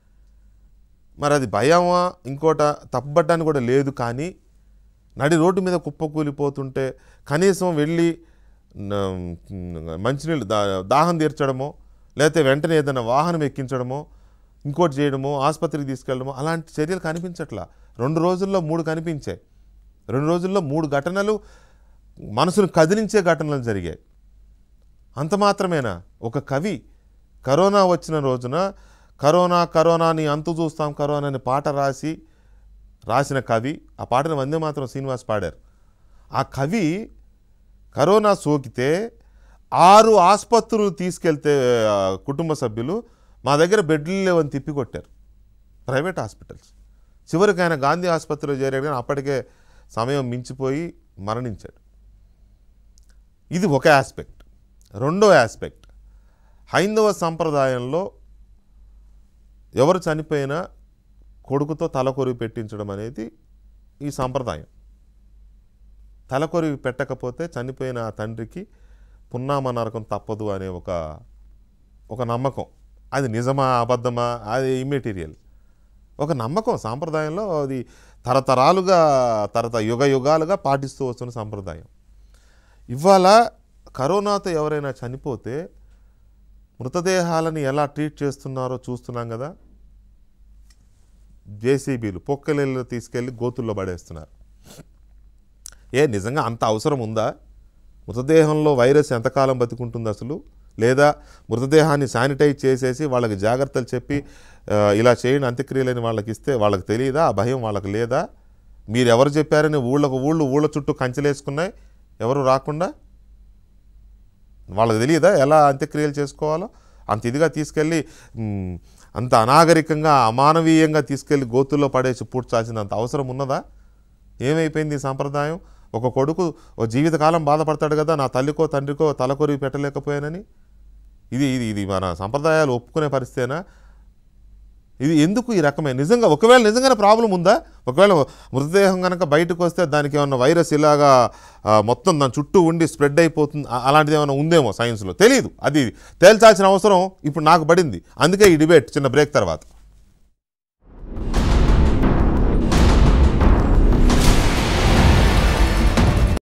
మరి అది భయమా ఇంకోట తప్పబడ్డానికి కూడా లేదు కానీ నడి రోడ్డు మీద కుప్పకూలిపోతుంటే కనీసం వెళ్ళి న- మంచినీళ్ళు దా దాహం తీర్చడమో లేకపోతే వెంటనే ఏదైనా వాహనం ఎక్కించడమో ఇంకోటి చేయడమో ఆసుపత్రికి తీసుకెళ్ళడమో అలాంటి చర్యలు కనిపించట్లా రెండు రోజుల్లో మూడు కనిపించాయి రెండు రోజుల్లో మూడు ఘటనలు మనసును కదిలించే ఘటనలు జరిగాయి అంత మాత్రమేనా ఒక కవి కరోనా వచ్చిన రోజున కరోనా కరోనాని అంతు చూస్తాం కరోనా అని పాట రాసి రాసిన కవి ఆ పాటను వందే మాత్రం శ్రీనివాస్ పాడారు ఆ కవి కరోనా సోకితే ఆరు ఆసుపత్రులు తీసుకెళ్తే ఆ, కుటుంబ సభ్యులు మా దగ్గర బెడ్లు లేవని తిప్పికొట్టారు ప్రైవేట్ హాస్పిటల్స్ చివరికి ఆయన గాంధీ ఆసుపత్రిలో చేరాడు కానీ అప్పటికే సమయం మించిపోయి మరణించాడు ఇది ఒక ఆస్పెక్ట్ రెండో ఆస్పెక్ట్ హైందవ సంప్రదాయంలో ఎవరు చనిపోయినా కొడుకుతో తలకొరివి పెట్టించడం అనేది ఈ సంప్రదాయం తలకొరివి పెట్టకపోతే చనిపోయిన ఆ తండ్రికి పున్నామ నరకం తప్పదు అనే ఒక ఒక నమ్మకం అది నిజమా అబద్ధమా అది ఇమ్మెటీరియల్ ఒక నమ్మకం సాంప్రదాయంలో అది తరతరాలుగా తరత యుగ యుగాలుగా పాటిస్తూ వస్తున్న సంప్రదాయం ఇవాళ కరోనాతో ఎవరైనా చనిపోతే మృతదేహాలని ఎలా ట్రీట్ చేస్తున్నారో చూస్తున్నాం కదా జేసీబీలు పొక్కలేళ్ళు తీసుకెళ్ళి గోతుల్లో పడేస్తున్నారు ఏ నిజంగా అంత అవసరం ఉందా మృతదేహంలో వైరస్ ఎంతకాలం బతికుంటుంది అసలు లేదా మృతదేహాన్ని శానిటైజ్ చేసేసి వాళ్ళకి జాగ్రత్తలు చెప్పి ఆ, ఇలా చేయండి అంత్యక్రియలని వాళ్ళకి ఇస్తే వాళ్ళకి తెలియదా ఆ భయం వాళ్ళకి లేదా మీరు ఎవరు చెప్పారని ఊళ్ళకు ఊళ్ళు ఊళ్ళ చుట్టూ కంచెలేసుకున్నాయి ఎవరు రాకుండా వాళ్ళకి తెలియదా ఎలా అంత్యక్రియలు చేసుకోవాలో అంత ఇదిగా తీసుకెళ్ళి మ్, అంత అనాగరికంగా అమానవీయంగా తీసుకెళ్ళి గోతుల్లో పడేసి పూడ్చాల్సినంత అవసరం ఉన్నదా ఏమైపోయింది ఈ సాంప్రదాయం ఒక కొడుకు ఒక జీవితకాలం బాధపడతాడు కదా నా తల్లికో తండ్రికో తలకొరివి పెట్టలేకపోయానని ఇది ఇది ఇది మన సంప్రదాయాలు ఒప్పుకునే పరిస్థితేనా ఇది ఎందుకు ఈ రకమైన నిజంగా ఒకవేళ నిజంగానే ప్రాబ్లం ఉందా ఒకవేళ మృతదేహం కనుక బయటకు వస్తే దానికి ఏమన్నా వైరస్ ఇలాగా ఆ, మొత్తం దాని చుట్టూ ఉండి స్ప్రెడ్ అయిపోతుంది ఆ- అలాంటిది ఏమైనా ఉందేమో సైన్స్లో తెలియదు అది తేల్చాల్సిన అవసరం ఇప్పుడు నాకు పడింది అందుకే ఈ డిబేట్ చిన్న బ్రేక్ తర్వాత